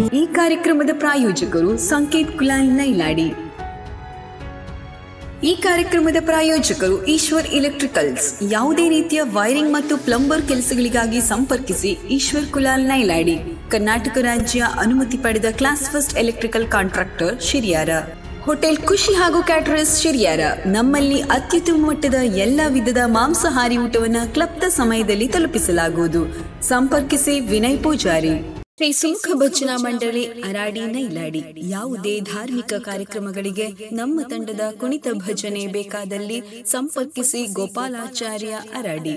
ಈ ಕಾರ್ಯಕ್ರಮದ ಪ್ರಾಯೋಜಕರು ಸಂಕೇತ್ ಕುಲಾಲ್ ನೈಲಾಡಿ ಈ ಕಾರ್ಯಕ್ರಮದ ಪ್ರಾಯೋಜಕರು ಈಶ್ವರ್ ಎಲೆಕ್ಟ್ರಿಕಲ್ಸ್ ಯಾವುದೇ ರೀತಿಯ ವೈರಿಂಗ್ ಮತ್ತು ಪ್ಲಂಬರ್ ಕೆಲಸಗಳಿಗಾಗಿ ಸಂಪರ್ಕಿಸಿ ಈಶ್ವರ್ ಕುಲಾಲ್ ನೈಲಾಡಿ ಕರ್ನಾಟಕ ರಾಜ್ಯ ಅನುಮತಿ ಪಡೆದ class first electrical contractor Shiriyara hotel Khushi ಹಾಗೂ ಕ್ಯಾಟರರ್ಸ್ ಶಿರಿಯಾರ ನಮ್ಮಲ್ಲಿ ಅತ್ಯುತ್ತಮ ಮಟ್ಟದ ಎಲ್ಲ ವಿಧದ ಮಾಂಸಾಹಾರಿ ಊಟವನ್ನು ಕ್ಲಬ್ದ ಸಮಯದಲ್ಲಿ ತಲುಪಿಸಲಾಗುವುದು ಸಂಪರ್ಕಿಸಿ ವಿನಯ್ ಪೂಜಾರಿ ಶ್ರೀ ಸುಮುಖ ಭಜನಾ ಮಂಡಳಿ ಅರಾಡಿ ನೈಲಾಡಿ ಯಾವುದೇ ಧಾರ್ಮಿಕ ಕಾರ್ಯಕ್ರಮಗಳಿಗೆ ನಮ್ಮ ತಂಡದ ಕುಣಿತ ಭಜನೆ ಬೇಕಾದಲ್ಲಿ ಸಂಪರ್ಕಿಸಿ ಗೋಪಾಲಾಚಾರ್ಯ ಅರಾಡಿ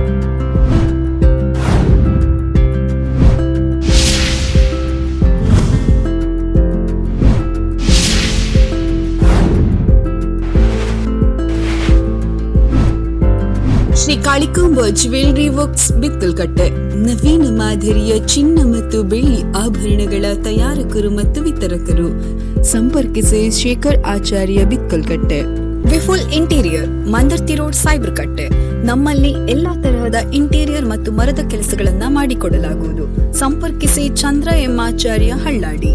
ಶ್ರೀ ಕಾಳಿಕಾಂಬ ಜ್ಯುವೆಲರಿ ವರ್ಕ್ಸ್ ಬಿತ್ತಲ್ಕಟ್ಟೆ ನವೀನ ಮಾದರಿಯ ಚಿನ್ನ ಮತ್ತು ಬೆಳ್ಳಿ ಆಭರಣಗಳ ತಯಾರಕರು ಮತ್ತು ವಿತರಕರು ಸಂಪರ್ಕಿಸಿ Shekhar Acharya Bittalkatte Vipul interior Mandarthi road cyber Katte ನಮ್ಮಲ್ಲಿ ಎಲ್ಲಾ ತರಹದ ಇಂಟೀರಿಯರ್ ಮತ್ತು ಮರದ ಕೆಲಸಗಳನ್ನ ಮಾಡಿಕೊಡಲಾಗುವುದು ಸಂಪರ್ಕಿಸಿ ಚಂದ್ರ ಎಂ ಆಚಾರ್ಯ ಹಳ್ಳಾಡಿ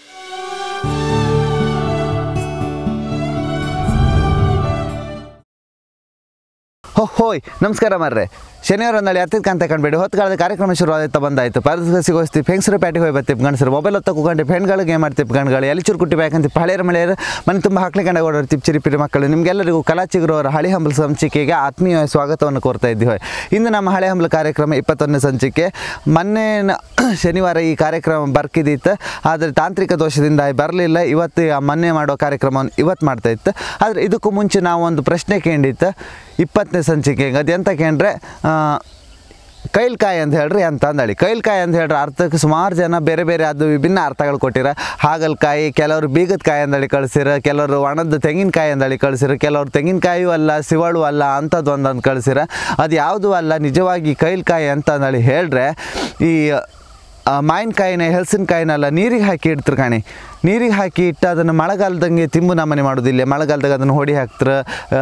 ಹೋ ಹೋಯ್ ನಮಸ್ಕಾರ ಮಾರ್ರೆ ಶನಿವಾರ ನಾಳೆ ಹತ್ತಿದ ಕಾಂತ ಕಂಡ್ಬೇಡಿ ಹೊತ್ತು ಕಾಲದ ಕಾರ್ಯಕ್ರಮ ಶುರುವಾಯ್ತು ಬಂದಾಯ್ತು ಪರದಕ್ಕೆ ಸಿಗೋಸ್ತೀವಿ ಹೆಂಗಸರು ಪ್ಯಾಟಿಗೆ ಹೋಗಿ ಬರ್ತೀವಿ ಗಂಡಸರು ಮೊಬೈಲ್ ಹೊತ್ತ ಕೂಕೊಂಡು ಹೆಣ್ಗಳಿಗೆ ಏನು ಮಾಡ್ತೀವಿ ಗಂಡುಗಳು ಎಲಿಚೂರು ಕುಟ್ಟಿ ಬೇಕಂತ ಹಳೆಯರ ಮಳೆಯರು ಮನೆ ತುಂಬ ಹಾಕ್ಲಿಕ್ಕೆ ಓಡಾಡ್ತೀವಿ ಚಿರಿಪಿರಿ ಮಕ್ಕಳು ನಿಮಗೆಲ್ಲರಿಗೂ ಕಲಾಚಿಗರವರ ಹಳೆ ಹಂಬಲ ಸಂಚಿಕೆಗೆ ಆತ್ಮೀಯ ಸ್ವಾಗತವನ್ನು ಕೋರ್ತಾ ಇದ್ದೀವಿ ಇಂದು ನಮ್ಮ ಹಳೆ ಹಂಬಲ ಕಾರ್ಯಕ್ರಮ ಇಪ್ಪತ್ತೊಂದನೇ ಸಂಚಿಕೆ ಮೊನ್ನೆ ನ- ಶನಿವಾರ ಈ ಕಾರ್ಯಕ್ರಮ ಬರ್ಕಿದಿತ್ತು ಆದರೆ ತಾಂತ್ರಿಕ ದೋಷದಿಂದ ಬರಲಿಲ್ಲ ಇವತ್ತು ಆ ಮೊನ್ನೆ ಮಾಡೋ ಕಾರ್ಯಕ್ರಮವನ್ನು ಇವತ್ತು ಮಾಡ್ತಾ ಇತ್ತು ಆದರೆ ಇದಕ್ಕೂ ಮುಂಚೆ ನಾವು ಒಂದು ಪ್ರಶ್ನೆ ಕೇಳಿತ್ತು ಇಪ್ಪತ್ತನೇ ಸಂಚಿಕೆಗೆ ಅದೆಂತ ಕೇಂದ್ರೆ ಕೈಲ್ಕಾಯಿ ಅಂತ ಹೇಳ್ರಿ ಅಂತ ಅಂದಳಿ ಕೈಲ್ಕಾಯಿ ಅಂತ ಹೇಳ್ರಿ ಅರ್ಥಕ್ಕೆ ಸುಮಾರು ಜನ ಬೇರೆ ಬೇರೆ ಅದು ವಿಭಿನ್ನ ಅರ್ಥಗಳು ಕೊಟ್ಟಿರ ಹಾಗಲಕಾಯಿ ಕೆಲವರು ಬೀಗದ ಕಾಯಿ ಅಂದಳಿ ಕಳಿಸಿರ ಕೆಲವರು ಒಣದ ತೆಂಗಿನಕಾಯಿ ಅಂದಳಿ ಕಳಿಸಿರ ಕೆಲವರು ತೆಂಗಿನಕಾಯಿಯೂ ಅಲ್ಲ ಸಿವಳು ಅಲ್ಲ ಅಂಥದ್ದು ಒಂದೊಂದು ಕಳಿಸಿರ ಅದು ಯಾವುದೂ ಅಲ್ಲ ನಿಜವಾಗಿ ಕೈಲ್ಕಾಯಿ ಅಂತ ಅಂದಳಿ ಹೇಳ್ರೆ ಈ ಆ, ಮಾವಿನಕಾಯಿನ ಹಲಸಿನಕಾಯಿನೆಲ್ಲ ನೀರಿಗೆ ಹಾಕಿ ಇಡ್ತಾರೆ ಕಾಣಿ ನೀರಿಗೆ ಹಾಕಿ ಇಟ್ಟು ಅದನ್ನು ಮಳೆಗಾಲದಂಗೆ ತಿಂಬು ನಮನೆ ಮಾಡೋದಿಲ್ಲ ಮಳೆಗಾಲದಾಗ ಅದನ್ನು ಹೊಡಿ ಹಾಕ್ತಾರೆ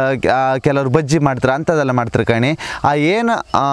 ಕೆಲವರು ಬಜ್ಜಿ ಮಾಡ್ತಾರೆ ಅಂಥದ್ದೆಲ್ಲ ಮಾಡ್ತಾರೆ ಕಾಣಿ ಆ ಏನು ಆ,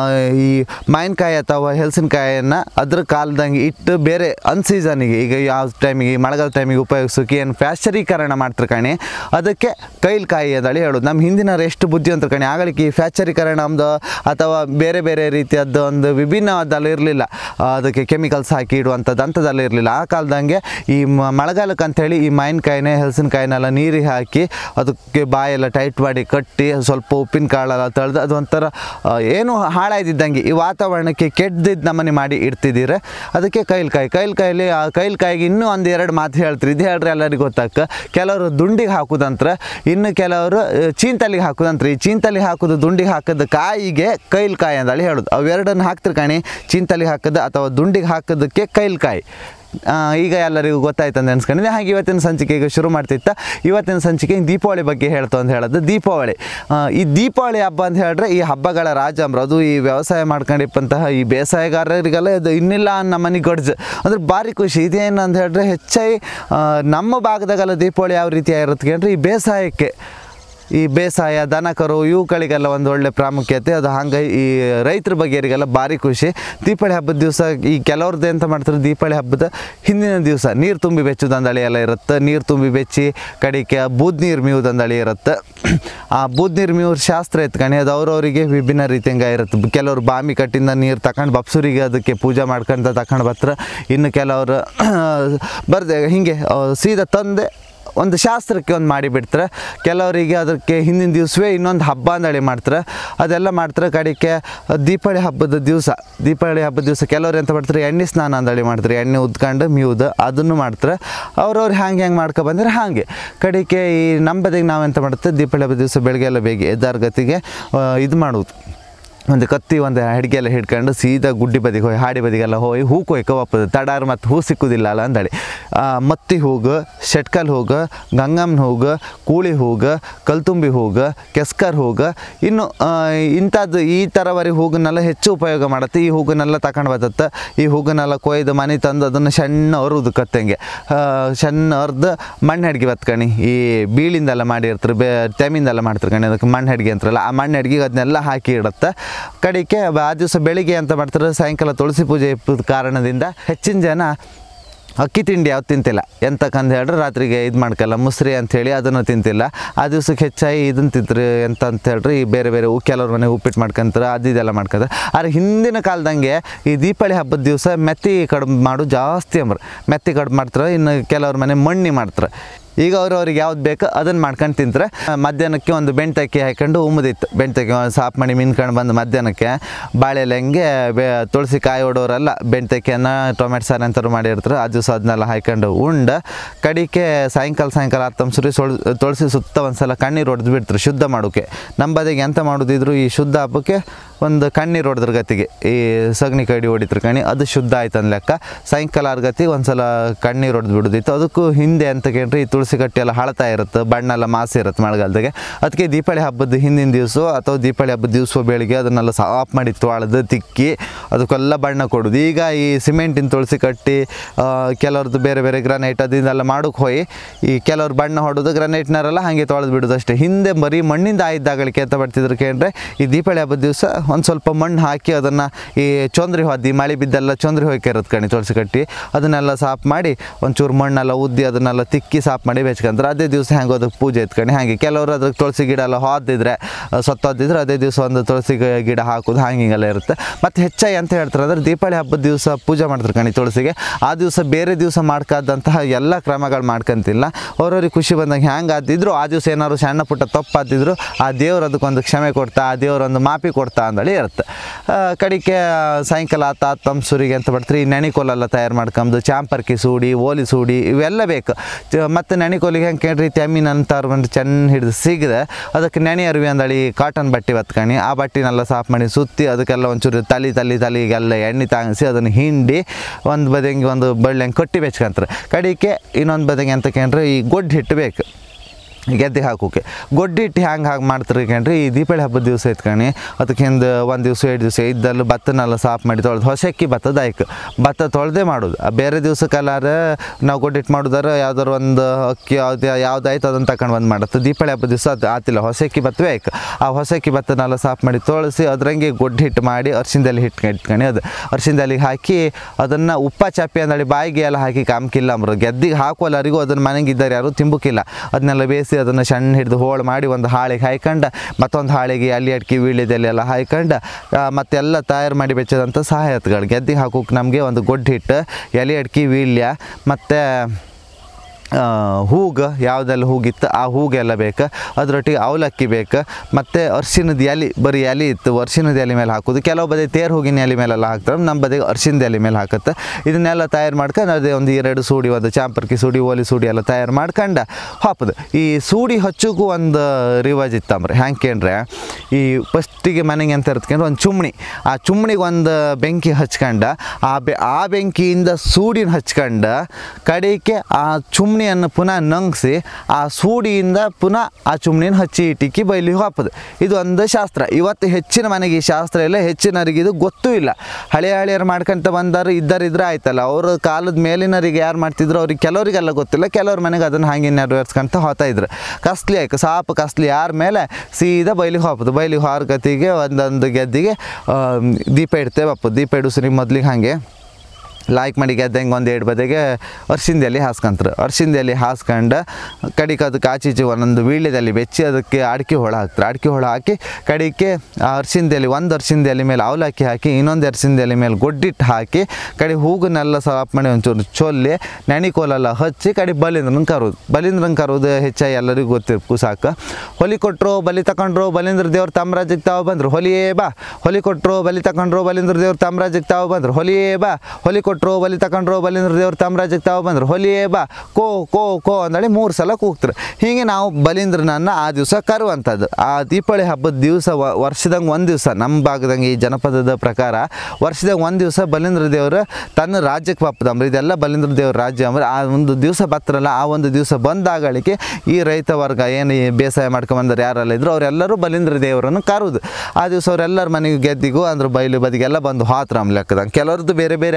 ಈ ಮಾವಿನಕಾಯಿ ಅಥವಾ ಹಲಸಿನಕಾಯಿಯನ್ನು ಅದ್ರ ಕಾಲದಂಗೆ ಇಟ್ಟು ಬೇರೆ ಅನ್ಸೀಸನಿಗೆ ಈಗ ಯಾವ ಟೈಮಿಗೆ ಮಳೆಗಾಲ ಟೈಮಿಗೆ ಉಪಯೋಗಿಸೋಕೆ ಏನು ಫ್ಯಾಕ್ಚರೀಕರಣ ಮಾಡ್ತಾರೆ ಕಾಣಿ ಅದಕ್ಕೆ ಕೈಲ್ಕಾಯಿ ಅಂತೇಳಿ ಹೇಳೋದು ನಮ್ಮ ಹಿಂದಿನವ್ರು ಎಷ್ಟು ಬುದ್ಧಿವಂತರು ಕಾಣಿ ಆಗಲಿಕ್ಕೆ ಈ ಫ್ಯಾಕ್ಚರೀಕರಣ ಒಂದು ಅಥವಾ ಬೇರೆ ಬೇರೆ ರೀತಿಯದ್ದು ಒಂದು ವಿಭಿನ್ನವಾದಲ್ಲ ಇರಲಿಲ್ಲ ಅದಕ್ಕೆ ಕೆಮಿಕಲ್ಸ್ ಹಾಕಿ ಇಡುವಂಥದ್ದು ಅಂಥದ್ದೆಲ್ಲ ಇರಲಿಲ್ಲ ಆ ಕಾಲದಂಗೆ ಈ ಮ- ಮಳೆಗಾಲಕ್ಕೆ ಅಂಥೇಳಿ ಈ ಮಾವಿನಕಾಯಿನೇ ಹಲಸಿನಕಾಯಿನೆಲ್ಲ ನೀರಿಗೆ ಹಾಕಿ ಅದಕ್ಕೆ ಬಾಯೆಲ್ಲ ಟೈಟ್ ಮಾಡಿ ಕಟ್ಟಿ ಸ್ವಲ್ಪ ಉಪ್ಪಿನ ಕಾಳೆಲ್ಲ ತಳೆದು ಅದು ಒಂಥರ ಆ, ಏನು ಹಾಳಾಯ್ದಿದ್ದಂಗೆ ಈ ವಾತಾವರಣಕ್ಕೆ ಕೆಟ್ಟದಿದ್ದು ನಮ್ಮನೆ ಮಾಡಿ ಇಡ್ತಿದ್ದೀರ ಅದಕ್ಕೆ ಕೈಲ್ಕಾಯಿ ಕೈಲ್ಕಾಯಲ್ಲಿ ಆ ಕೈಲ್ಕಾಯಿಗೆ ಇನ್ನೂ ಒಂದು ಎರಡು ಮಾತು ಹೇಳ್ತೀರಿ ಇದು ಹೇಳ್ರಿ ಎಲ್ಲರಿಗೂ ಗೊತ್ತಾಕ ಕೆಲವರು ದುಂಡಿಗೆ ಹಾಕುದಂತ್ರ ಇನ್ನು ಕೆಲವರು ಆ, ಚೀಂತಲಿಗೆ ಹಾಕುದಂತ್ರ ಈ ಚೀಂತಲಿಗೆ ಹಾಕೋದು ದುಂಡಿಗೆ ಹಾಕೋದು ಕಾಯಿಗೆ ಕೈಲ್ಕಾಯಿ ಅಂತೇಳಿ ಹೇಳೋದು ಅವೆರಡನ್ನು ಹಾಕ್ತಿರ್ ಕಾಣಿ ಚೀಂತಲಿಗೆ ಹಾಕೋದು ಅಥವಾ ದುಂಡಿಗೆ ಹಾಕೋದಕ್ಕೆ ಕೈಲ್ಕಾಯಿ ಆ, ಈಗ ಎಲ್ಲರಿಗೂ ಗೊತ್ತಾಯ್ತು ಅಂತ ಅನ್ಸ್ಕೊಂಡಿದ್ದೆ ಹಾಗೆ ಇವತ್ತಿನ ಸಂಚಿಕೆಗೆ ಶುರು ಮಾಡ್ತಿತ್ತ ಇವತ್ತಿನ ಸಂಚಿಕೆ ದೀಪಾವಳಿ ಬಗ್ಗೆ ಹೇಳ್ತು ಅಂತ ಹೇಳೋದು ದೀಪಾವಳಿ ಆ, ಈ ದೀಪಾವಳಿ ಹಬ್ಬ ಅಂತ ಹೇಳಿದ್ರೆ ಈ ಹಬ್ಬಗಳ ರಾಜ ಅಂಬ್ರು ಅದು ಈ ವ್ಯವಸಾಯ ಮಾಡ್ಕೊಂಡಿಪ್ಪಂತಹ ಈ ಬೇಸಾಯಗಾರರಿಗೆಲ್ಲ ಇದು ಇನ್ನಿಲ್ಲ ನಮ್ಮ ಮನೆ ಗಡ್ಜ್ ಅಂದ್ರೆ ಭಾರಿ ಖುಷಿ ಇದೇನು ಅಂತ ಹೇಳಿದ್ರೆ ಹೆಚ್ಚಾಗಿ ಆ, ನಮ್ಮ ಭಾಗದಾಗೆಲ್ಲ ದೀಪಾವಳಿ ಯಾವ ರೀತಿ ಆಗಿರುತ್ತೆ ಅಂದರೆ ಈ ಬೇಸಾಯಕ್ಕೆ ಈ ಬೇಸಾಯ ದನ ಕರು ಇವುಗಳಿಗೆಲ್ಲ ಒಂದು ಒಳ್ಳೆ ಪ್ರಾಮುಖ್ಯತೆ ಅದು ಹಂಗಾಗಿ ಈ ರೈತರ ಬಗ್ಗೆಯವರಿಗೆಲ್ಲ ಭಾರಿ ಖುಷಿ ದೀಪಾವಳಿ ಹಬ್ಬದ ದಿವಸ ಈ ಕೆಲವ್ರದ್ದು ಎಂತ ಮಾಡ್ತಾರೆ ದೀಪಾವಳಿ ಹಬ್ಬದ ಹಿಂದಿನ ದಿವಸ ನೀರು ತುಂಬಿ ಬೆಚ್ಚುದಂದಳಿ ಎಲ್ಲ ಇರುತ್ತೆ ನೀರು ತುಂಬಿ ಬೆಚ್ಚಿ ಕಡೆಗೆ ಬೂದ್ ನೀರು ಮೀವುದಂದಳಿ ಇರುತ್ತೆ ಆ ಬೂದ್ ನೀರು ಮೀವು ಶಾಸ್ತ್ರ ಎತ್ಕಣಿ ಅದು ಅವ್ರವರಿಗೆ ವಿಭಿನ್ನ ರೀತಿಯಂಗ ಇರುತ್ತೆ ಕೆಲವರು ಬಾಮಿ ಕಟ್ಟಿಂದ ನೀರು ತಗೊಂಡು ಬಪ್ಸೂರಿಗೆ ಅದಕ್ಕೆ ಪೂಜೆ ಮಾಡ್ಕೊಂತ ತಗೊಂಡು ಬರ್ತಾರೆ ಇನ್ನು ಕೆಲವರು ಬರ್ದೆ ಹೀಗೆ ಆ, ಸೀದಾ ತಂದೆ ಒಂದು ಶಾಸ್ತ್ರಕ್ಕೆ ಒಂದು ಮಾಡಿಬಿಡ್ತಾರೆ ಕೆಲವರಿಗೆ ಅದಕ್ಕೆ ಹಿಂದಿನ ದಿವಸವೇ ಇನ್ನೊಂದು ಹಬ್ಬ ಅಂದಳಿ ಮಾಡ್ತಾರೆ ಅದೆಲ್ಲ ಮಾಡ್ತಾರೆ ಕಡೆಗೆ ದೀಪಾವಳಿ ಹಬ್ಬದ ದಿವಸ ದೀಪಾವಳಿ ಹಬ್ಬದ ದಿವಸ ಕೆಲವ್ರು ಎಂತ ಮಾಡ್ತಾರೆ ಎಣ್ಣೆ ಸ್ನಾನ ಅಂದಳಿ ಮಾಡ್ತಾರೆ ಎಣ್ಣೆ ಉದ್ಕೊಂಡು ಮೀವುದು ಅದನ್ನು ಮಾಡ್ತಾರೆ ಅವ್ರವ್ರು ಹ್ಯಾಂಗೆ ಹೆಂಗೆ ಮಾಡ್ಕೊ ಬಂದರೆ ಹಾಗೆ ಕಡೆಗೆ ಈ ನಮ್ಮ ಬದಿಗೆ ನಾವು ಎಂತ ಮಾಡ್ತೇವೆ ದೀಪಾವಳಿ ಹಬ್ಬದ ದಿವಸ ಬೆಳಗ್ಗೆ ಎಲ್ಲ ಬೇಗ ಎದ್ದಾರ್ಗತಿಗೆ ಇದು ಮಾಡೋದು ಒಂದು ಕತ್ತಿ ಒಂದು ಅಡಿಗೆ ಎಲ್ಲ ಹಿಡ್ಕೊಂಡು ಸೀದಾ ಗುಡ್ಡಿ ಬದಿಗೆ ಹೋಗಿ ಹಾಡಿ ಬದಿಗೆಲ್ಲ ಹೋಗಿ ಹೂ ಕೊಯ್ಕೊ ವಾಪಸ್ ತಡಾರ್ ಮತ್ತು ಹೂ ಸಿಕ್ಕುದಿಲ್ಲ ಅಲ್ಲ ಅಂದಳಿ ಆ, ಮತ್ತಿ ಹೂಗು ಶೆಟ್ಕಲ್ ಹೂಗು ಗಂಗಮ್ಮನ ಹೂಗು ಕೂಳಿ ಹೂಗು ಕಲ್ತುಂಬಿ ಹೂಗು ಕೆಸ್ಕರ್ ಹೂಗು ಇನ್ನು ಆ, ಇಂಥದ್ದು ಈ ಥರವರಿ ಹೂಗನ್ನೆಲ್ಲ ಹೆಚ್ಚು ಉಪಯೋಗ ಮಾಡುತ್ತೆ ಈ ಹೂಗನ್ನೆಲ್ಲ ತಗೊಂಡು ಬರ್ತತ್ತೆ ಈ ಹೂಗನ್ನೆಲ್ಲ ಕೊಯ್ದು ಮನೆ ತಂದು ಅದನ್ನು ಸಣ್ಣ ಅರುದು ಕತ್ತಂಗೆ ಆ, ಸಣ್ಣ ಅರ್ದು ಮಣ್ಣು ಅಡ್ಗೆ ಬತ್ಕಣಿ ಈ ಬೀಳಿಂದೆಲ್ಲ ಮಾಡಿರ್ತಾರೆ ಬೇ ತೆಮಿಂದೆಲ್ಲ ಮಾಡ್ತಾರೆ ಕಣಿ ಅದಕ್ಕೆ ಮಣ್ಣು ಅಡ್ಗೆ ಅಂತಾರಲ್ಲ ಆ ಮಣ್ಣು ಅಡ್ಗೆಗೆ ಅದನ್ನೆಲ್ಲ ಹಾಕಿ ಇಡುತ್ತೆ ಕಡೆಗೆ ಆ ದಿವಸ ಬೆಳಿಗ್ಗೆ ಅಂತ ಮಾಡ್ತಾರೆ ಸಾಯಂಕಾಲ ತುಳಸಿ ಪೂಜೆ ಇಪ್ಪದ ಕಾರಣದಿಂದ ಹೆಚ್ಚಿನ ಜನ ಅಕ್ಕಿ ತಿಂಡಿ ಯಾವ್ದು ತಿಂತಿಲ್ಲ ಎಂತಕ್ಕಂತ ಹೇಳಿದ್ರೆ ರಾತ್ರಿಗೆ ಇದು ಮಾಡ್ಕಲ್ಲ ಮುಸ್ರಿ ಅಂಥೇಳಿ ಅದನ್ನು ತಿಂತಿಲ್ಲ ಆ ದಿವ್ಸಕ್ಕೆ ಹೆಚ್ಚಾಗಿ ಇದನ್ನು ತಿಂತ್ರಿ ಎಂತ ಅಂತ ಹೇಳ್ರಿ ಈ ಬೇರೆ ಬೇರೆ ಉ- ಕೆಲವ್ರ ಮನೆ ಉಪ್ಪಿಟ್ಟು ಮಾಡ್ಕೊಂತಾರೆ ಅದು ಇದೆಲ್ಲ ಮಾಡ್ಕೊಂತಾರೆ ಆದರೆ ಹಿಂದಿನ ಕಾಲದಂಗೆ ಈ ದೀಪಾವಳಿ ಹಬ್ಬದ ದಿವಸ ಮೆತ್ತಿ ಕಡುಬು ಮಾಡು ಜಾಸ್ತಿ ಅಂಬ್ರು ಮೆತ್ತಿ ಕಡುಬು ಮಾಡ್ತಾರೆ ಇನ್ನು ಕೆಲವ್ರ ಮನೆ ಮಣ್ಣಿ ಮಾಡ್ತಾರೆ ಈಗ ಅವ್ರವ್ರಿಗೆ ಯಾವ್ದು ಬೇಕು ಅದನ್ನು ಮಾಡ್ಕೊಂಡು ತಿಂತಾರೆ ಮಧ್ಯಾಹ್ನಕ್ಕೆ ಒಂದು ಬೆಣ್ತಕ್ಕಿ ಹಾಕೊಂಡು ಉಮ್ಮದಿತ್ತು ಬೆಣ್ತಕ್ಕಿ ಒಂದು ಸಾಪ್ ಮಾಡಿ ಮಿನ್ಕೊಂಡು ಬಂದು ಮಧ್ಯಾಹ್ನಕ್ಕೆ ಬಾಳೆಲೆಂಗೆ ಬೆ ತುಳಸಿ ಕಾಯಿ ಹೊಡೋರೆಲ್ಲ ಬೆಣ್ತಕ್ಕಿಯನ್ನು ಟೊಮೆಟೊ ಸಾರು ಅಂತಾರು ಮಾಡಿರ್ತಾರೆ ಆ ದಿವಸ ಅದನ್ನೆಲ್ಲ ಹಾಕೊಂಡು ಉಂಡ ಕಡಿಕೆ ಸಾಯಂಕಾಲ ಸಾಯಂಕಾಲ ಹತ್ತೊಂದು ಸುರಿ ಸೊಳ್ ತುಳಸಿ ಸುತ್ತ ಒಂದು ಸಲ ಕಣ್ಣೀರು ಹೊಡೆದು ಬಿಡ್ತಾರೆ ಶುದ್ಧ ಮಾಡೋಕ್ಕೆ ನಮ್ಮ ಬದಿಗೆ ಎಂತ ಮಾಡೋದಿದ್ರು ಈ ಶುದ್ಧ ಹಬ್ಬಕ್ಕೆ ಒಂದು ಕಣ್ಣೀರು ಹೊಡೆದ್ರ ಗತಿಗೆ ಈ ಸಗಣಿ ಕಡಿ ಹೊಡಿತ್ರ ಕಣಿ ಅದು ಶುದ್ಧ ಆಯ್ತು ಅಂದ್ ಲೆಕ್ಕ ಸಾಯಂಕಾಲ ಗತಿಗೆ ಒಂದು ಸಲ ಕಣ್ಣೀರು ಹೊಡೆದು ಬಿಡೋದಿತ್ತು ಅದಕ್ಕೂ ಹಿಂದೆ ಅಂತ ಕೇಳ್ರಿ ಈ ತುಳಸಿ ಕಟ್ಟಿ ಎಲ್ಲ ಹಳತಾ ಇರುತ್ತೆ ಬಣ್ಣ ಎಲ್ಲ ಮಾಸಿ ಇರುತ್ತೆ ಮಳೆಗಾಲದಾಗೆ ಅದಕ್ಕೆ ದೀಪಾವಳಿ ಹಬ್ಬದ ಹಿಂದಿನ ದಿವಸ ಅಥವಾ ದೀಪಾವಳಿ ಹಬ್ಬದ ದಿವಸ ಬೆಳಿಗ್ಗೆ ಅದನ್ನೆಲ್ಲ ಸಾಫ್ ಮಾಡಿ ತೊಳೆದು ತಿಕ್ಕಿ ಅದಕ್ಕೆಲ್ಲ ಬಣ್ಣ ಕೊಡೋದು ಈಗ ಈ ಸಿಮೆಂಟಿನ ತುಳಸಿ ಕಟ್ಟಿ ಆ, ಕೆಲವ್ರದ್ದು ಬೇರೆ ಬೇರೆ ಗ್ರಾನೈಟ್ ಅದನ್ನೆಲ್ಲ ಮಾಡೋಕೆ ಹೋಗಿ ಈ ಕೆಲವ್ರು ಬಣ್ಣ ಹೊಡೋದು ಗ್ರಾನೈಟ್ನವರೆಲ್ಲ ಹಾಗೆ ತೊಳೆದು ಬಿಡೋದು ಅಷ್ಟೇ ಹಿಂದೆ ಬರೀ ಮಣ್ಣಿಂದ ಆಯ್ದಾಗಳಿಗೆ ಅಂತ ಬರ್ತಿದ್ರು ಕೇಳ್ರೆ ಈ ದೀಪಾವಳಿ ಹಬ್ಬದ ದಿವಸ ಒಂದು ಸ್ವಲ್ಪ ಮಣ್ಣು ಹಾಕಿ ಅದನ್ನು ಈ ಚೊಂದ್ರಿ ಹೊದ್ದಿ ಮಳೆ ಬಿದ್ದೆಲ್ಲ ಚೊಂದ್ರಿ ಹೋಗಿ ಇರುತ್ತೆ ಕಣಿ ತುಳಸಿ ಕಟ್ಟಿ ಅದನ್ನೆಲ್ಲ ಸಾಫ್ ಮಾಡಿ ಒಂಚೂರು ಮಣ್ಣೆಲ್ಲ ಉದ್ದಿ ಅದನ್ನೆಲ್ಲ ತಿಕ್ಕಿ ಸಾಫ್ ಮಾಡಿ ಬೆಚ್ಕೊಂತಾರೆ ಅದೇ ದಿವಸ ಹೆಂಗೆ ಅದಕ್ಕೆ ಪೂಜೆ ಎತ್ಕೊಂಡು ಹಾಗೆ ಕೆಲವರು ಅದಕ್ಕೆ ತುಳಸಿ ಗಿಡ ಎಲ್ಲ ಹೋದಿದ್ರೆ ಸತ್ತೋದಿದ್ರೆ ಅದೇ ದಿವಸ ಒಂದು ತುಳಸಿ ಗ- ಗಿಡ ಹಾಕೋದು ಹಾಗೆ ಹಿಂಗೆಲ್ಲ ಇರುತ್ತೆ ಮತ್ತು ಹೆಚ್ಚಾಗಿ ಅಂತ ಹೇಳ್ತಾರೆ ಅಂದ್ರೆ ದೀಪಾವಳಿ ಹಬ್ಬದ ದಿವಸ ಪೂಜೆ ಮಾಡ್ತಾರೆ ಕಣಿ ತುಳಸಿಗೆ ಆ ದಿವಸ ಬೇರೆ ದಿವಸ ಮಾಡ್ಕಾದಂತಹ ಎಲ್ಲ ಕ್ರಮಗಳು ಮಾಡ್ಕೊಂತಿಲ್ಲ ಅವ್ರವ್ರಿಗೆ ಖುಷಿ ಬಂದಂಗೆ ಹ್ಯಾಂಗೆ ಆದಿದ್ರು ಆ ದಿವಸ ಏನಾದ್ರು ಸಣ್ಣ ಪುಟ್ಟ ತಪ್ಪಾದಿದ್ರು ಆ ದೇವ್ರು ಅದಕ್ಕೊಂದು ಕ್ಷಮೆ ಕೊಡ್ತಾ ಆ ದೇವ್ರೊಂದು ಮಾಪಿ ಕೊಡ್ತಾ ಅಂದೇಳಿ ಇರುತ್ತೆ ಆ, ಕಡಿಕೆ ಸಾಯಂಕಾಲ ಆತ ತಮ್ಮ ಸುರಿಗೆ ಅಂತ ಬರ್ತಾರೆ ಈ ನೆಣಿಕೋಲೆಲ್ಲ ತಯಾರು ಮಾಡ್ಕೊಂಬುದು ಚಾಂಪರ್ಕಿ ಸೂಡಿ ಓಲಿ ಸೂಡಿ ಇವೆಲ್ಲ ಬೇಕು ಚ- ಮತ್ತು ನೆಣಿಕೋಲಿಗೆ ಹೆಂಗೆ ಕೇಳ್ರಿ ತೆಮ್ಮಿನ ಅಂತಾರು ಬಂದು ಚೆನ್ನ ಹಿಡಿದು ಸಿಗದೆ ಅದಕ್ಕೆ ನೆನೆ ಅರಿವಿ ಅಂದಳಿ ಕಾಟನ್ ಬಟ್ಟೆ ಹೊತ್ಕಣಿ ಆ ಬಟ್ಟೆನೆಲ್ಲ ಸಾಫ್ ಮಾಡಿ ಸುತ್ತಿ ಅದಕ್ಕೆಲ್ಲ ಒಂಚೂರು ತಲೆ ತಲೆ ತಲೆಗೆಲ್ಲ ಎಣ್ಣೆ ತಾಗಿಸಿ ಅದನ್ನು ಹಿಂಡಿ ಒಂದು ಬದಿಗೆ ಒಂದು ಬಳ್ಳಿ ಕಟ್ಟಿ ಬೆಚ್ಕೊಂತಾರೆ ಕಡಿಕೆ ಇನ್ನೊಂದು ಬದಿಗೆ ಅಂತ ಕೇಳ್ರಿ ಈ ಗೊಡ್ಡು ಹಿಟ್ಟು ಬೇಕು ಗೆದ್ದಿಗೆ ಹಾಕೋಕೆ ಗೊಡ್ಡಿ ಇಟ್ಟು ಹ್ಯಾಂಗೆ ಹಾಗೆ ಮಾಡ್ತಾರೆ ಕಣ್ರಿ ಈ ದೀಪಾವಳಿ ಹಬ್ಬದ ದಿವಸ ಇತ್ಕಣಿ ಅದಕ್ಕೆ ಹಿಂದೆ ಒಂದು ದಿವಸ ಎರಡು ದಿವಸ ಇದ್ದಲ್ಲಿ ಭತ್ತನೆಲ್ಲ ಸಾಫ್ ಮಾಡಿ ತೊಳೆದು ಹೊಸಕ್ಕಿ ಭತ್ತದ ಆಯ್ಕೆ ಭತ್ತ ತೊಳೆದೇ ಮಾಡೋದು ಆ ಬೇರೆ ದಿವಸಕ್ಕೆಲ್ಲಾರ ನಾವು ಗೊಡ್ಡಿಟ್ಟು ಮಾಡೋದಾರ ಯಾವ್ದಾರು ಒಂದು ಅಕ್ಕಿ ಯಾವ್ದು ಯಾವ್ದಾಯ್ತು ಅದನ್ನು ತಗೊಂಡು ಬಂದು ಮಾಡುತ್ತೆ ದೀಪಾವಳಿ ಹಬ್ಬದ ದಿವಸ ಅದು ಆತಿಲ್ಲ ಹೊಸಕ್ಕಿ ಭತ್ತವೇ ಆಯ್ಕೆ ಆ ಹೊಸಕ್ಕಿ ಭತ್ತನೆಲ್ಲ ಸಾಫ್ ಮಾಡಿ ತೊಳಸಿ ಅದ್ರಂಗೆ ಗೊಡ್ಡು ಹಿಟ್ಟು ಮಾಡಿ ಅರ್ಶಿನದಲ್ಲಿ ಹಿಟ್ಟು ಇಟ್ಕೊಂಡು ಅದು ಅರ್ಶಿನದಲ್ಲಿ ಹಾಕಿ ಅದನ್ನು ಉಪ್ಪ ಚಾಪಿ ಅಂದಳಿ ಬಾಯಿಗೆ ಎಲ್ಲ ಹಾಕಿ ಕಾಮ್ಕಿಲ್ಲ ಅಂಬ್ರು ಗೆದ್ದಿಗೆ ಹಾಕೋಲ್ಲರಿಗೂ ಅದನ್ನು ಮನೆಗೆ ಇದ್ದಾರೆ ಯಾರು ತಿಂಬುಕಿಲ್ಲ ಅದನ್ನೆಲ್ಲ ಬೇಯಿಸಿ ಅದನ್ನು ಸಣ್ಣ ಹಿಡಿದು ಹೋಳು ಮಾಡಿ ಒಂದು ಹಾಳಿಗೆ ಹಾಯ್ಕೊಂಡು ಮತ್ತೊಂದು ಹಾಳಿಗೆ ಅಲ್ಲಿ ಅಡ್ಕಿ ವೀಳ್ಯದೆಲೆ ಎಲ್ಲ ಹಾಯ್ಕೊಂಡು ಆ, ಮತ್ತೆಲ್ಲ ತಯಾರು ಮಾಡಿ ಬೆಚ್ಚದಂಥ ಸಹಾಯತ್ಗಳು ಗೆದ್ದಿಗೆ ಹಾಕೋಕೆ ನಮಗೆ ಒಂದು ಗೊಡ್ಡು ಹಿಟ್ಟು ಎಲೆ ಅಡ್ಕಿ ವೀಳ್ಯ ಮತ್ತು ಹೂಗ ಯಾವುದೆಲ್ಲ ಹೂಗಿತ್ತು ಆ ಹೂಗೆಲ್ಲ ಬೇಕು ಅದರೊಟ್ಟಿಗೆ ಅವಲಕ್ಕಿ ಬೇಕು ಮತ್ತು ಅರ್ಶಿನದ ಎಲೆ ಬರೀ ಎಲೆ ಇತ್ತು ಅರ್ಶಿನದ ಎಲೆ ಮೇಲೆ ಹಾಕೋದು ಕೆಲವು ಬದಿ ತೇರು ಹೂಗಿನ ಎಲೆ ಮೇಲೆಲ್ಲ ಹಾಕ್ತಾರೆ ನಮ್ಮ ಬದಿಗೆ ಅರ್ಶಿನದ ಎಲೆ ಮೇಲೆ ಹಾಕುತ್ತೆ ಇದನ್ನೆಲ್ಲ ತಯಾರು ಮಾಡ್ಕೊಂಡು ಅದೇ ಒಂದು ಎರಡು ಸೂಡಿ ಒಂದು ಚಾಂಪರ್ಕಿ ಸೂಡಿ ಓಲಿ ಸೂಡಿ ಎಲ್ಲ ತಯಾರು ಮಾಡ್ಕೊಂಡು ಹಾಪದು ಈ ಸೂಡಿ ಹಚ್ಚೋಕ್ಕೂ ಒಂದು ರಿವಾಜ್ ಇತ್ತಂಬ್ರಿ ಹ್ಯಾಂಗೆ ಕೇಳ್ರೆ ಈ ಫಸ್ಟಿಗೆ ಮನೆಗೆ ಅಂತ ಇರ್ತ್ಕೊಂಡ್ರೆ ಒಂದು ಚುಮ್ಣಿ ಆ ಚುಮ್ಣಿಗೆ ಒಂದು ಬೆಂಕಿ ಹಚ್ಕೊಂಡು ಆ ಬೆ ಆ ಬೆಂಕಿಯಿಂದ ಸೂಡಿನ ಹಚ್ಕೊಂಡು ಕಡೆಗೆ ಆ ಚುಮ್ಣಿಯನ್ನು ಪುನಃ ನಂಗಿಸಿ ಆ ಸೂಡಿಯಿಂದ ಪುನಃ ಆ ಚುಮ್ಣಿನ ಹಚ್ಚಿ ಇಟ್ಟಿಕ್ಕಿ ಬೈಲಿ ಹಾಪದು ಇದು ಒಂದು ಶಾಸ್ತ್ರ ಇವತ್ತು ಹೆಚ್ಚಿನ ಮನೆಗೆ ಈ ಶಾಸ್ತ್ರ ಇಲ್ಲ ಹೆಚ್ಚಿನವರಿಗೆ ಇದು ಗೊತ್ತೂ ಇಲ್ಲ ಹಳೆ ಹಳೆಯರು ಮಾಡ್ಕೊಂತ ಬಂದಾರು ಇದ್ದರಿದ್ರೆ ಆಯ್ತಲ್ಲ ಅವ್ರ ಕಾಲದ ಮೇಲಿನರಿಗೆ ಯಾರು ಮಾಡ್ತಿದ್ರು ಅವ್ರಿಗೆ ಕೆಲವರಿಗೆಲ್ಲ ಗೊತ್ತಿಲ್ಲ ಕೆಲವ್ರ ಮನೆಗೆ ಅದನ್ನು ಹಾಗೆ ನೆರವೇರ್ಸ್ಕೊಂತ ಹೋಗ್ತಾ ಇದ್ರು ಕಸ್ಲಿ ಆಯ್ತು ಸಾಪ್ ಕಸ್ಲಿ ಯಾರ ಮೇಲೆ ಸೀದಾ ಬೈಲಿಗೆ ಹೋಗ್ಬೋದು ಬೈಲಿಗೆ ಹಾರ್ಗತಿಗೆ ಒಂದೊಂದು ಗೆದ್ದಿಗೆ ಆ, ದೀಪ ಇಡ್ತೇವೆ ಅಪ್ಪ ದೀಪ ಇಡಿಸ್ರಿ ಮೊದ್ಲಿಗೆ ಹಾಗೆ ಲಾಯ್ಕ್ ಮಾಡಿ ಗೆದ್ದಂಗೆ ಒಂದು ಎರಡು ಬದಿಗೆ ಅರ್ಶಿಂದಲ್ಲಿ ಹಾಸ್ಕೊಂತಾರೆ ಅರ್ಶಿಂದಲ್ಲಿ ಹಾಸ್ಕೊಂಡು ಕಡಿಗೆ ಅದಕ್ಕೆ ಆಚೀಚೆ ಒಂದೊಂದು ವೀಳ್ಯದಲ್ಲಿ ಬೆಚ್ಚಿ ಅದಕ್ಕೆ ಅಡಿಕೆ ಹೊಳ ಹಾಕ್ತಾರೆ ಅಡಿಕೆ ಹೊಳ ಹಾಕಿ ಕಡಿಗೆ ಆ ಅರ್ಶಿಂದಲ್ಲಿ ಒಂದು ಅರ್ಶಿಂದಲ್ಲಿ ಮೇಲೆ ಅವಲಕ್ಕಿ ಹಾಕಿ ಇನ್ನೊಂದು ಅರ್ಶಿಂದಲ್ಲಿ ಮೇಲೆ ಗೊಡ್ಡಿಟ್ಟು ಹಾಕಿ ಕಡೆ ಹೂಗನ್ನೆಲ್ಲ ಸಾಫ್ ಮಾಡಿ ಒಂಚೂರು ಚೊಲ್ಲಿ ನೆಣಿಕೋಲೆಲ್ಲ ಹಚ್ಚಿ ಕಡೆ ಬಲಿಂದ್ರನ್ ಕರೋದು ಬಲಿಂದ್ರನ್ ಕರೋದು ಹೆಚ್ಚಾಗಿ ಎಲ್ಲರಿಗೂ ಗೊತ್ತಿರ್ಬೇಕು ಸಾಕು ಹೊಲಿ ಕೊಟ್ಟರು ಬಲಿ ತಗೊಂಡ್ರು ಬಲಿಂದ್ರ ದೇವ್ರ ತಮ್ಮರಾಜ್ಯಕ್ಕೆ ತಾವು ಬಂದರು ಹೊಲಿಯೇ ಬಾ ಹೊಲಿ ಕೊಟ್ಟರು ಬಲಿ ತಗೊಂಡ್ರು ಬಲಿಂದ್ರ ದೇವ್ರ ತಮ್ಮರಾಜ್ಯಕ್ಕೆ ತಾವು ಬಂದರು ಹೊಲಿಯೇ ಬಾ ಹೊಲಿ ಕೊಟ್ಟರು ಬಲಿ ತಗೊಂಡ್ರು ಬಲಿಂದ್ರ ದೇವ್ರ ತಮ್ಮರಾಜ್ಯಕ್ಕೆ ತಾವು ಬಂದರು ಹೊಲಿಯೇ ಬಾ ಕೋ ಕೋ ಕೋ ಅಂದೇಳಿ ಮೂರು ಸಲ ಕೂಗ್ತಾರೆ ಹೀಗೆ ನಾವು ಬಲಿಂದ್ರನನ್ನು ಆ ದಿವಸ ಕರುವಂಥದ್ದು ಆ ದೀಪಾವಳಿ ಹಬ್ಬದ ದಿವಸ ವರ್ಷದಂಗೆ ಒಂದು ದಿವಸ ನಮ್ಮ ಭಾಗದಂಗೆ ಈ ಜನಪದದ ಪ್ರಕಾರ ವರ್ಷದಾಗ ಒಂದು ದಿವಸ ಬಲಿಂದ್ರ ದೇವರು ತನ್ನ ರಾಜ್ಯಕ್ಕೆ ಬಪ್ಪದಂಬ್ರಿ ಇದೆಲ್ಲ ಬಲಿಂದ್ರ ದೇವ್ರ ರಾಜ್ಯ ಅಂದ್ರೆ ಆ ಒಂದು ದಿವಸ ಬತ್ತರಲ್ಲ ಆ ಒಂದು ದಿವಸ ಬಂದಾಗಳಿಕೆ ಈ ರೈತ ವರ್ಗ ಏನು ಈ ಬೇಸಾಯ ಮಾಡ್ಕೊಂಬಂದ್ರೆ ಯಾರೆಲ್ಲ ಇದ್ರು ಅವರೆಲ್ಲರೂ ಬಲಿಂದ್ರ ದೇವರನ್ನು ಕರುದು ಆ ದಿವಸ ಅವರೆಲ್ಲರ ಮನೆಗೆ ಗೆದ್ದಿಗೂ ಅಂದ್ರೆ ಬಯಲು ಬದಿಗೆಲ್ಲ ಬಂದು ಹಾತ್ರ ಲೆಕ್ಕದಂಗೆ ಕೆಲವ್ರದ್ದು ಬೇರೆ ಬೇರೆ ಆದ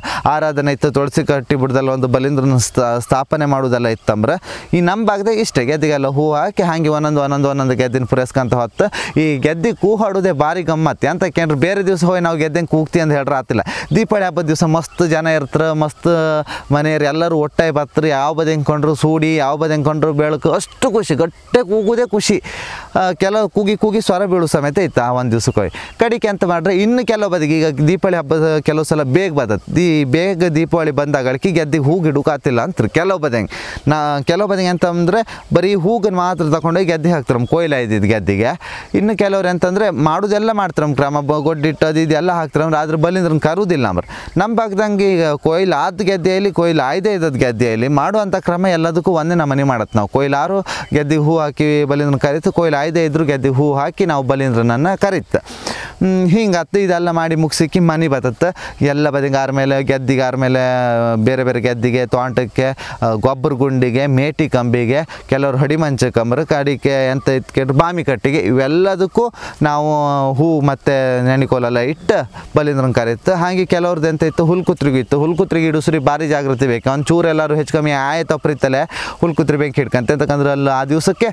ಆರಾಧನೆ ಇತ್ತು ತುಳಸಿ ಕಟ್ಟಿ ಬಿಡ್ದಲ್ಲ ಒಂದು ಬಲಿಂದ್ರನ ಸ್ಥ- ಸ್ಥಾಪನೆ ಮಾಡೋದೆಲ್ಲ ಇತ್ತಂದ್ರೆ ಈ ನಮ್ಮ ಭಾಗದಾಗ ಇಷ್ಟೇ ಗೆದ್ದಿಗೆಲ್ಲ ಹೂ ಹಾಕಿ ಹಾಗೆ ಒಂದೊಂದು ಒಂದೊಂದು ಒಂದೊಂದು ಗೆದ್ದಿನ ಪುರಸ್ಕಂತ ಹೊತ್ತು ಈ ಗೆದ್ದಿ ಕೂ ಹಾಡೋದೇ ಭಾರಿ ಗಮ್ಮತ್ತು ಅಂತ ಕೇಂದ್ರ ಬೇರೆ ದಿವಸ ಹೋಗಿ ನಾವು ಗೆದ್ದಂಗೆ ಕೂಗ್ತಿ ಅಂತ ಹೇಳ್ರೆ ಆತಿಲ್ಲ ದೀಪಾವಳಿ ಹಬ್ಬದ ದಿವಸ ಮಸ್ತ್ ಜನ ಇರ್ತಾರೆ ಮಸ್ತ್ ಮನೆಯವ್ರು ಎಲ್ಲರೂ ಒಟ್ಟಾಗಿ ಬರ್ತಾರೆ ಯಾವ ಬದಿ ಹೆಂಗ್ಕೊಂಡ್ರು ಸೂಡಿ ಯಾವ ಬದಿ ಹೆಂಗ್ಕೊಂಡ್ರು ಬೆಳಕು ಅಷ್ಟು ಖುಷಿ ಗಟ್ಟೆ ಕೂಗುದೇ ಖುಷಿ ಆ, ಕೆಲವು ಕೂಗಿ ಕೂಗಿ ಸ್ವರ ಬೀಳು ಸಮೇತ ಇತ್ತು ಆ ಒಂದು ದಿವ್ಸಕ್ಕೆ ಹೋಗಿ ಕಡಿಕೆ ಅಂತ ಮಾಡ್ರೆ ಇನ್ನು ಕೆಲವು ಬದಿಗೆ ಈಗ ದೀಪಾವಳಿ ಹಬ್ಬದ ಕೆಲವು ಸಲ ಬೇಗ ಬರ್ತದೆ ದೀ ಬೇಗ ದೀಪಾವಳಿ ಬಂದಾಗಳಿಕೆ ಗೆದ್ದಿಗೆ ಹೂ ಗಿಡುಕಾತಿಲ್ಲ ಅಂತಾರೆ ಕೆಲವು ಬದಿಗೆ ನಾ ಕೆಲವು ಬದಿಗೆ ಅಂತಂದರೆ ಬರೀ ಹೂಗನ್ನು ಮಾತ್ರ ತಗೊಂಡೋಗಿ ಗೆದ್ದೆ ಹಾಕ್ತಾರೆ ನಮ್ಮ ಕೊಯ್ಲ ಇದ್ದಿದ್ದು ಗೆದ್ದಿಗೆ ಇನ್ನು ಕೆಲವ್ರು ಎಂತಂದರೆ ಮಾಡೋದೆಲ್ಲ ಮಾಡ್ತಾರೆ ನಮ್ಮ ಕ್ರಮ ಬ- ಗೊಡ್ಡಿಟ್ಟು ಅದು ಇದೆಲ್ಲ ಹಾಕ್ತಾರೆ ಅಂದ್ರೆ ಅದ್ರ ಬಲ್ಲಿಂದ್ರ ಕರುವುದಿಲ್ಲ ಅಂಬ್ರ ನಮ್ಮ ಭಾಗದಂಗೆ ಈಗ ಕೊಯ್ಲು ಆದ ಗೆದ್ದೆಯಲ್ಲಿ ಕೊಯ್ಲು ಆಯ್ದೇ ಇದ್ದದ್ದು ಗೆದ್ದೆಯಲ್ಲಿ ಮಾಡುವಂಥ ಕ್ರಮ ಎಲ್ಲದಕ್ಕೂ ಒಂದೇ ನಮನೆ ಮಾಡತ್ತೆ ನಾವು ಕೊಯ್ಲಾರು ಗೆದ್ದಿಗೆ ಹೂ ಹಾಕಿ ಬಲಿಂದ್ರನ ಕರಿತು ಕೊಯ್ಲು ಆಯ್ದೇ ಇದ್ರು ಗೆದ್ದಿಗೆ ಹೂ ಹಾಕಿ ನಾವು ಬಲಿಂದ್ರನನ್ನು ಕರೀತು ಹಿಂಗೆ ಹತ್ತು ಇದೆಲ್ಲ ಮಾಡಿ ಮುಗಿಸಿಕ್ಕಿ ಮನೆ ಬರ್ತತ್ತೆ ಎಲ್ಲ ಬದಿಗೆ ಆರ್ಮೇಲೆ ಗೆದ್ದಿಗೆ ಆರ್ಮೇಲೆ ಬೇರೆ ಬೇರೆ ಗೆದ್ದಿಗೆ ತೋಟಕ್ಕೆ ಆ, ಗೊಬ್ಬರ ಗುಂಡಿಗೆ ಮೇಟಿ ಕಂಬಿಗೆ ಕೆಲವರು ಹಡಿಮಂಚ ಕಂಬರು ಕಡಿಕೆ ಎಂತ ಇಟ್ಕೊಂಡು ಬಾಮಿ ಕಟ್ಟಿಗೆ ಇವೆಲ್ಲದಕ್ಕೂ ನಾವು ಹೂ ಮತ್ತು ನೆನಿಕೋಲೆಲ್ಲ ಇಟ್ಟು ಬಲಿಂದ್ರನ್ ಕರೀತು ಹಾಗೆ ಕೆಲವ್ರದ್ದು ಎಂತ ಇತ್ತು ಹುಲ್ಕುತ್ರಿಗೂ ಇತ್ತು ಹುಲ್ಕುತ್ರಿಗೆ ಇಡುಸ್ರಿ ಭಾರಿ ಜಾಗೃತಿ ಬೇಕು ಒಂದು ಚೂರು ಎಲ್ಲರೂ ಹೆಚ್ಚು ಕಮ್ಮಿ ಆಯ ತಪ್ಪರಿತ್ತಲೆ ಹುಲ್ಕುತ್ರಿ ಬೆಂಕಿ ಹಿಡ್ಕಂತ ಯಾಕಂದ್ರೆ ಅಲ್ಲಿ ಆ ದಿವಸಕ್ಕೆ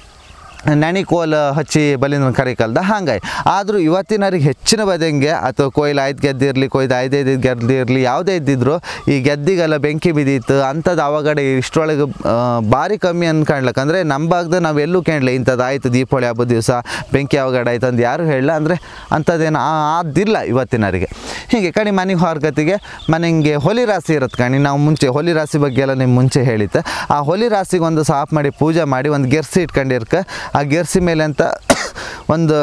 ನೆಣಿ ಕೋಲ್ ಹಚ್ಚಿ ಬಲಿಂದ್ರ ಕರಿಕಲ್ದ ಹಂಗಾಗಿ ಆದರೂ ಇವತ್ತಿನವ್ರಿಗೆ ಹೆಚ್ಚಿನ ಬದಂಗೆ ಅಥವಾ ಕೊಯ್ಲು ಐದು ಗೆದ್ದೆ ಇರಲಿ ಕೊಯ್ದು ಐದು ಐದು ಗೆದ್ದೆ ಇರಲಿ ಯಾವುದೇ ಇದ್ದಿದ್ರು ಈ ಗೆದ್ದಿಗೆಲ್ಲ ಬೆಂಕಿ ಬಿದ್ದಿತ್ತು ಅಂಥದ್ದು ಅವಗಡೆ ಇಷ್ಟರೊಳಗೆ ಆ, ಭಾರಿ ಕಮ್ಮಿ ಅನ್ಕಾಣ್ಲಕ್ಕೆ ಅಂದರೆ ನಮ್ಮ ಭಾಗದ ನಾವು ಎಲ್ಲೂ ಕೇಳಲಿ ಇಂಥದ್ದು ಆಯಿತು ದೀಪಾವಳಿ ಹಬ್ಬದ ದಿವಸ ಬೆಂಕಿ ಅವಗಡೆ ಆಯ್ತು ಅಂತ ಯಾರು ಹೇಳಲ್ಲ ಅಂದರೆ ಅಂಥದ್ದೇನು ಆದಿಲ್ಲ ಇವತ್ತಿನವರಿಗೆ ಹೀಗೆ ಕಣಿ ಮನೆಗೆ ಹೊರಗತಿಗೆ ಮನೆಗೆ ಹೊಲಿ ರಾಶಿ ಇರುತ್ತೆ ಕಣಿ ನಾವು ಮುಂಚೆ ಹೊಲಿ ರಾಶಿ ಬಗ್ಗೆ ಎಲ್ಲ ನಿಮ್ಗೆ ಮುಂಚೆ ಹೇಳಿತ್ತು ಆ ಹೊಲಿ ರಾಶಿಗೆ ಒಂದು ಸಾಫ್ ಮಾಡಿ ಪೂಜೆ ಮಾಡಿ ಒಂದು ಗೆರ್ಸಿ ಇಟ್ಕೊಂಡಿರ್ಕ ಆ ಗೆರ್ಸಿ ಮೇಲೆ ಅಂತ ಒಂದು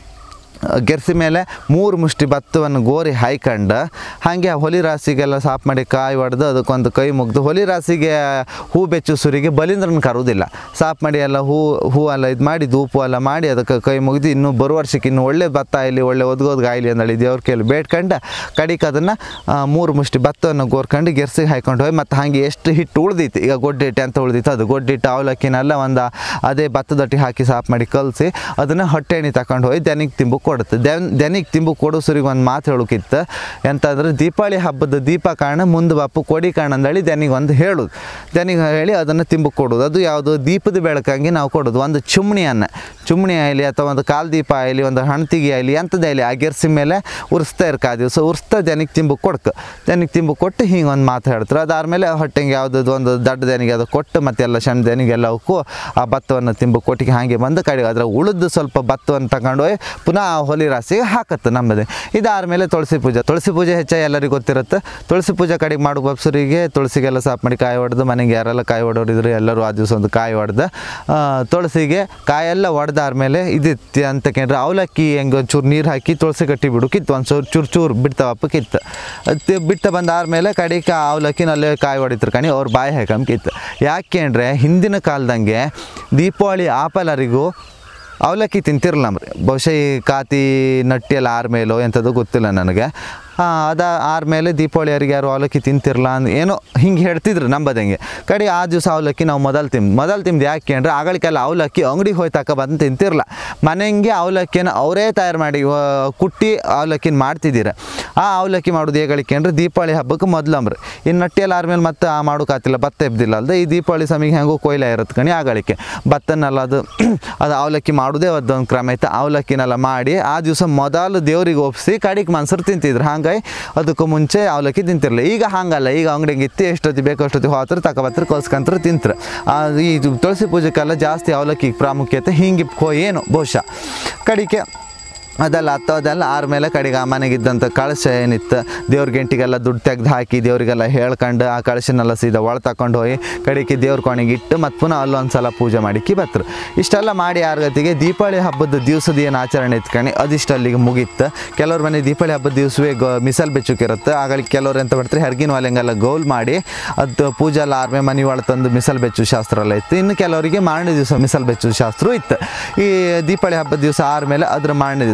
ಗೆರ್ಸಿ ಮೇಲೆ ಮೂರು ಮುಷ್ಟಿ ಭತ್ತವನ್ನು ಗೋರಿ ಹಾಯ್ಕೊಂಡು ಹಾಗೆ ಆ ಹೊಲಿ ರಾಸಿಗೆಲ್ಲ ಸಾಫ್ ಮಾಡಿ ಕಾಯಿ ಹೊಡೆದು ಅದಕ್ಕೊಂದು ಕೈ ಮುಗ್ದು ಹೊಲಿ ರಾಸಿಗೆ ಹೂ ಬೆಚ್ಚು ಸುರಿಗೆ ಬಲಿಂದ್ರನ ಕರುವುದಿಲ್ಲ ಸಾಫ್ ಮಾಡಿ ಎಲ್ಲ ಹೂ ಹೂ ಎಲ್ಲ ಇದು ಮಾಡಿ ಧೂಪು ಎಲ್ಲ ಮಾಡಿ ಅದಕ್ಕೆ ಕೈ ಮುಗಿದು ಇನ್ನು ಬರುವ ವರ್ಷಕ್ಕೆ ಇನ್ನು ಒಳ್ಳೆ ಭತ್ತ ಇಲ್ಲಿ ಒಳ್ಳೆ ಒದ್ಗೋದು ಆಯ್ಲಿ ಅಂದೇಳಿ ದೇವ್ರ ಕೈಲಿ ಬೇಡ್ಕೊಂಡು ಕಡಿಕೆ ಅದನ್ನು ಮೂರು ಮುಷ್ಟಿ ಭತ್ತವನ್ನು ಗೋರ್ಕೊಂಡು ಗೆರ್ಸಿಗೆ ಹಾಯ್ಕೊಂಡು ಹೋಗಿ ಮತ್ತು ಹಾಗೆ ಎಷ್ಟು ಹಿಟ್ಟು ಉಳ್ದಿತ್ತು ಈಗ ಗೊಡ್ಡೆ ಹಿಟ್ಟು ಅಂತ ಉಳ್ದಿತ್ತು ಅದು ಗೊಡ್ಡೆ ಹಿಟ್ಟು ಅವಲಕ್ಕಿನೆಲ್ಲ ಒಂದು ಅದೇ ಭತ್ತದೊಟ್ಟಿ ಹಾಕಿ ಸಾಫ್ ಮಾಡಿ ಕಲಸಿ ಅದನ್ನು ಹೊಟ್ಟೆ ಎಣ್ಣೆ ತಗೊಂಡು ಹೋಗಿ ದನಿಗೆ ತಿಂಬು ಕೊಡುತ್ತೆ ದೆನ್ ದನಿಗೆ ತಿಂಬು ಕೊಡೋಸರಿಗೆ ಒಂದು ಮಾತು ಹೇಳೋಕಿತ್ತು ಎಂತಂದ್ರೆ ದೀಪಾವಳಿ ಹಬ್ಬದ ದೀಪ ಕಾರಣ ಮುಂದೆ ಬಾಪು ಕೊಡಿ ಕಾರಣ ಅಂದೇಳಿ ದನಿಗೆ ಒಂದು ಹೇಳೋದು ದನಿಗೆ ಹೇಳಿ ಅದನ್ನು ತಿಂಬು ಕೊಡೋದು ಅದು ಯಾವುದು ದೀಪದ ಬೆಳಕಾಗಿ ನಾವು ಕೊಡೋದು ಒಂದು ಚುಮ್ಣಿಯನ್ನು ಚುಮ್ಣಿ ಆಗಲಿ ಅಥವಾ ಒಂದು ಕಾಲು ದೀಪ ಆಗಲಿ ಒಂದು ಹಣ್ತಿಗೆ ಆಗಲಿ ಎಂಥದ್ದೇ ಆಗಲಿ ಆ ಗೆರ್ಸಿ ಮೇಲೆ ಉರಿಸ್ತಾ ಇರ್ಕ ಆ ದಿವಸ ಉರಿಸ್ತಾ ದನಿಗೆ ತಿಂಬು ಕೊಡ್ಕ ದನಿಗೆ ತಿಂಬು ಕೊಟ್ಟು ಹಿಂಗೆ ಒಂದು ಮಾತು ಹೇಳ್ತಾರೆ ಅದಾದಮೇಲೆ ಹೊಟ್ಟೆಗೆ ಯಾವುದದು ಒಂದು ದೊಡ್ಡ ದನಿಗೆ ಅದು ಕೊಟ್ಟು ಮತ್ತೆಲ್ಲ ಸಣ್ಣ ದನಿಗೆಲ್ಲ ಅವಕ್ಕೂ ಆ ಭತ್ತವನ್ನು ತಿಂಬು ಕೊಟ್ಟಿಗೆ ಹಾಗೆ ಬಂದು ಕಡೆ ಅದರ ಉಳಿದು ಸ್ವಲ್ಪ ಭತ್ತವನ್ನು ತಗೊಂಡು ಹೋಗಿ ಪುನಃ ಆ ಹೊಲಿ ರಾಸಿಗೆ ಹಾಕತ್ತೆ ನಮ್ಮದೇ ಇದಾದ್ಮೇಲೆ ತುಳಸಿ ಪೂಜೆ ತುಳಸಿ ಪೂಜೆ ಹೆಚ್ಚಾಗಿ ಎಲ್ಲರಿಗೂ ಗೊತ್ತಿರುತ್ತೆ ತುಳಸಿ ಪೂಜೆ ಕಡೆಗೆ ಮಾಡೋ ಬಬ್ಸರಿಗೆ ತುಳಸಿಗೆಲ್ಲ ಸಾಫ್ ಮಾಡಿ ಕಾಯಿ ಹೊಡೆದು ಮನೆಗೆ ಯಾರೆಲ್ಲ ಕಾಯಿ ಹೊಡೋರಿದ್ರು ಎಲ್ಲರೂ ಆ ದಿವಸ ಒಂದು ಕಾಯಿ ಹೊಡೆದು ತುಳಸಿಗೆ ಕಾಯೆಲ್ಲ ಹೊಡೆದಾದ್ಮೇಲೆ ಇದಿತ್ತು ಅಂತ ಕೇಂದ್ರ ಅವಲಕ್ಕಿ ಹೆಂಗೆ ಒಂಚೂರು ನೀರು ಹಾಕಿ ತುಳಸಿ ಕಟ್ಟಿ ಬಿಡು ಕಿತ್ತು ಒಂದು ಚೂರು ಚೂರು ಚೂರು ಬಿಡ್ತಾವಪ್ಪ ಕಿತ್ತು ಅದು ಬಿಡ್ತಾ ಬಂದಾದ್ಮೇಲೆ ಕಡೆಗೆ ಆ ಅವಲಕ್ಕಿನಲ್ಲೇ ಕಾಯಿ ಹೊಡಿತಾರೆ ಕಣಿ ಅವ್ರ ಬಾಯಿ ಹಾಕಂಗೆ ಕಿತ್ತು ಯಾಕೆ ಅಂದರೆ ಹಿಂದಿನ ಕಾಲದಂಗೆ ದೀಪಾವಳಿ ಆಪಲರಿಗೂ ಅವಲಕ್ಕಿ ತಿಂತಿರಲ್ಲ ನಮ್ರಿ ಬಹುಶಃ ಈ ಕಾತಿ ನಟ್ಟಿ ಎಲ್ಲ ಆರ್ಮೇಲೋ ಎಂಥದ್ದು ಗೊತ್ತಿಲ್ಲ ನನಗೆ ಅದ ಆರ್ಮೇಲೆ ದೀಪಾವಳಿ ಅವ್ರಿಗೆ ಯಾರು ಅವಲಕ್ಕಿ ತಿಂತಿರಲ್ಲ ಅಂದ್ ಏನೋ ಹಿಂಗೆ ಹೇಳ್ತಿದ್ರು ನಂಬದಂಗೆ ಕಡೆ ಆ ದಿವಸ ಅವಲಕ್ಕಿ ನಾವು ಮೊದಲು ತಿಂದು ಮೊದಲು ತಿಂದು ಯಾಕೆ ಅಂದರೆ ಆಗಳಿಗೆಲ್ಲ ಅವಲಕ್ಕಿ ಅಂಗಡಿಗೆ ಹೋಗಿ ತಕ ಬಂದು ತಿಂತಿರಲ್ಲ ಮನೆಗೆ ಅವಲಕ್ಕಿನ ಅವರೇ ತಯಾರು ಮಾಡಿ ಆ, ಕುಟ್ಟಿ ಅವಲಕ್ಕಿನ ಮಾಡ್ತಿದ್ದೀರ ಆ ಅವಲಕ್ಕಿ ಮಾಡೋದು ಹೇಗಳಿಕೆ ಅಂದರೆ ದೀಪಾವಳಿ ಹಬ್ಬಕ್ಕೆ ಮೊದಲು ಅಂಬ್ರಿ ಇನ್ನು ನಟ್ಟಿಯಲ್ಲಿ ಆದ್ಮೇಲೆ ಮತ್ತೆ ಆ ಮಾಡೋಕ್ಕಾತಿಲ್ಲ ಭತ್ತ ಎಬ್ದಿಲ್ಲ ಅಲ್ದೆ ಈ ದೀಪಾವಳಿ ಸಮಯಕ್ಕೆ ಹೆಂಗೋ ಕೊಯ್ಲ ಇರುತ್ತೆ ಕಣಿ ಆಗಳಿಕೆ ಭತ್ತನೆಲ್ಲ ಅದು ಅದು ಅವಲಕ್ಕಿ ಮಾಡೋದೇ ಅದೊಂದು ಕ್ರಮ ಐತೆ ಅವಲಕ್ಕಿನೆಲ್ಲ ಮಾಡಿ ಆ ದಿವಸ ಮೊದಲು ದೇವ್ರಿಗೆ ಒಪ್ಪಿಸಿ ಕಡಿಗೆ ಮನ್ಸರು ತಿಂತಿದ್ರು ಹಂಗಾಗಿ ಅದಕ್ಕೂ ಮುಂಚೆ ಅವಲಕ್ಕಿ ತಿಂತಿರಲಿಲ್ಲ ಈಗ ಹಂಗಲ್ಲ ಈಗ ಅಂಗಡಿಗೆ ಇತ್ತು ಎಷ್ಟೊತ್ತಿ ಬೇಕೋ ಅಷ್ಟೊತ್ತಿ ಹೋತ್ರ ತಗೊಬತ್ರ ಕಲ್ಸ್ಕೊಂತ್ರ ತಿಂತಾರೆ ಆ, ಈ ತುಳಸಿ ಪೂಜೆಗೆಲ್ಲ ಜಾಸ್ತಿ ಅವಲಕ್ಕಿ ಪ್ರಾಮುಖ್ಯತೆ ಹಿಂಗೆ ಕೋ ಏನು ಬಹುಶಃ ಕಡಿಕೆ ಅದೆಲ್ಲ ಹತ್ತು ಅದೆಲ್ಲ ಆರ್ಮೇಲೆ ಕಡೆಗೆ ಆ ಮನೆಗಿದ್ದಂಥ ಕಳಶ ಏನಿತ್ತು ದೇವ್ರ ಗಂಟಿಗೆಲ್ಲ ದುಡ್ಡು ತೆಗ್ದು ಹಾಕಿ ದೇವ್ರಿಗೆಲ್ಲ ಹೇಳ್ಕೊಂಡು ಆ ಕಳಶನೆಲ್ಲ ಸೀದಾ ಒಳ ತಗೊಂಡು ಹೋಗಿ ಕಡೆಗೆ ದೇವ್ರ ಕೊನೆಗೆ ಇಟ್ಟು ಮತ್ತು ಪುನಃ ಅಲ್ಲೊಂದು ಸಲ ಪೂಜೆ ಮಾಡಿಕ್ಕಿ ಬತ್ರು ಇಷ್ಟೆಲ್ಲ ಮಾಡಿ ಆರ್ಗತಿಗೆ ದೀಪಾವಳಿ ಹಬ್ಬದ ದಿವಸದ ಏನು ಆಚರಣೆ ಇತ್ಕಣಿ ಅದಿಷ್ಟು ಅಲ್ಲಿಗೆ ಮುಗೀತು ಕೆಲವ್ರ ಮನೆ ದೀಪಾವಳಿ ಹಬ್ಬದ ದಿವಸವೇ ಗೋ ಮಿಸಲ್ ಬೆಚ್ಚಕ್ಕಿರುತ್ತೆ ಆಗಳಿಗೆ ಕೆಲವ್ರು ಎಂತ ಮಾಡ್ತಾರೆ ಹೆರ್ಗಿನ ಒಲೆಂಗೆಲ್ಲ ಗೋಲ್ ಮಾಡಿ ಅದು ಪೂಜೆ ಎಲ್ಲ ಆರ್ಮೆ ಮನೆ ಒಳ ತಂದು ಮಿಸಲ್ ಬೆಚ್ಚು ಶಾಸ್ತ್ರ ಎಲ್ಲ ಇತ್ತು ಇನ್ನು ಕೆಲವರಿಗೆ ಮಾರನೇ ದಿವಸ ಮಿಸಲ್ ಬೆಚ್ಚು ಶಾಸ್ತ್ರ ಇತ್ತು ಈ ದೀಪಾವಳಿ ಹಬ್ಬದ ದಿವಸ ಆದ್ಮೇಲೆ ಅದ್ರ ಮಾರನೇ ದಿವಸ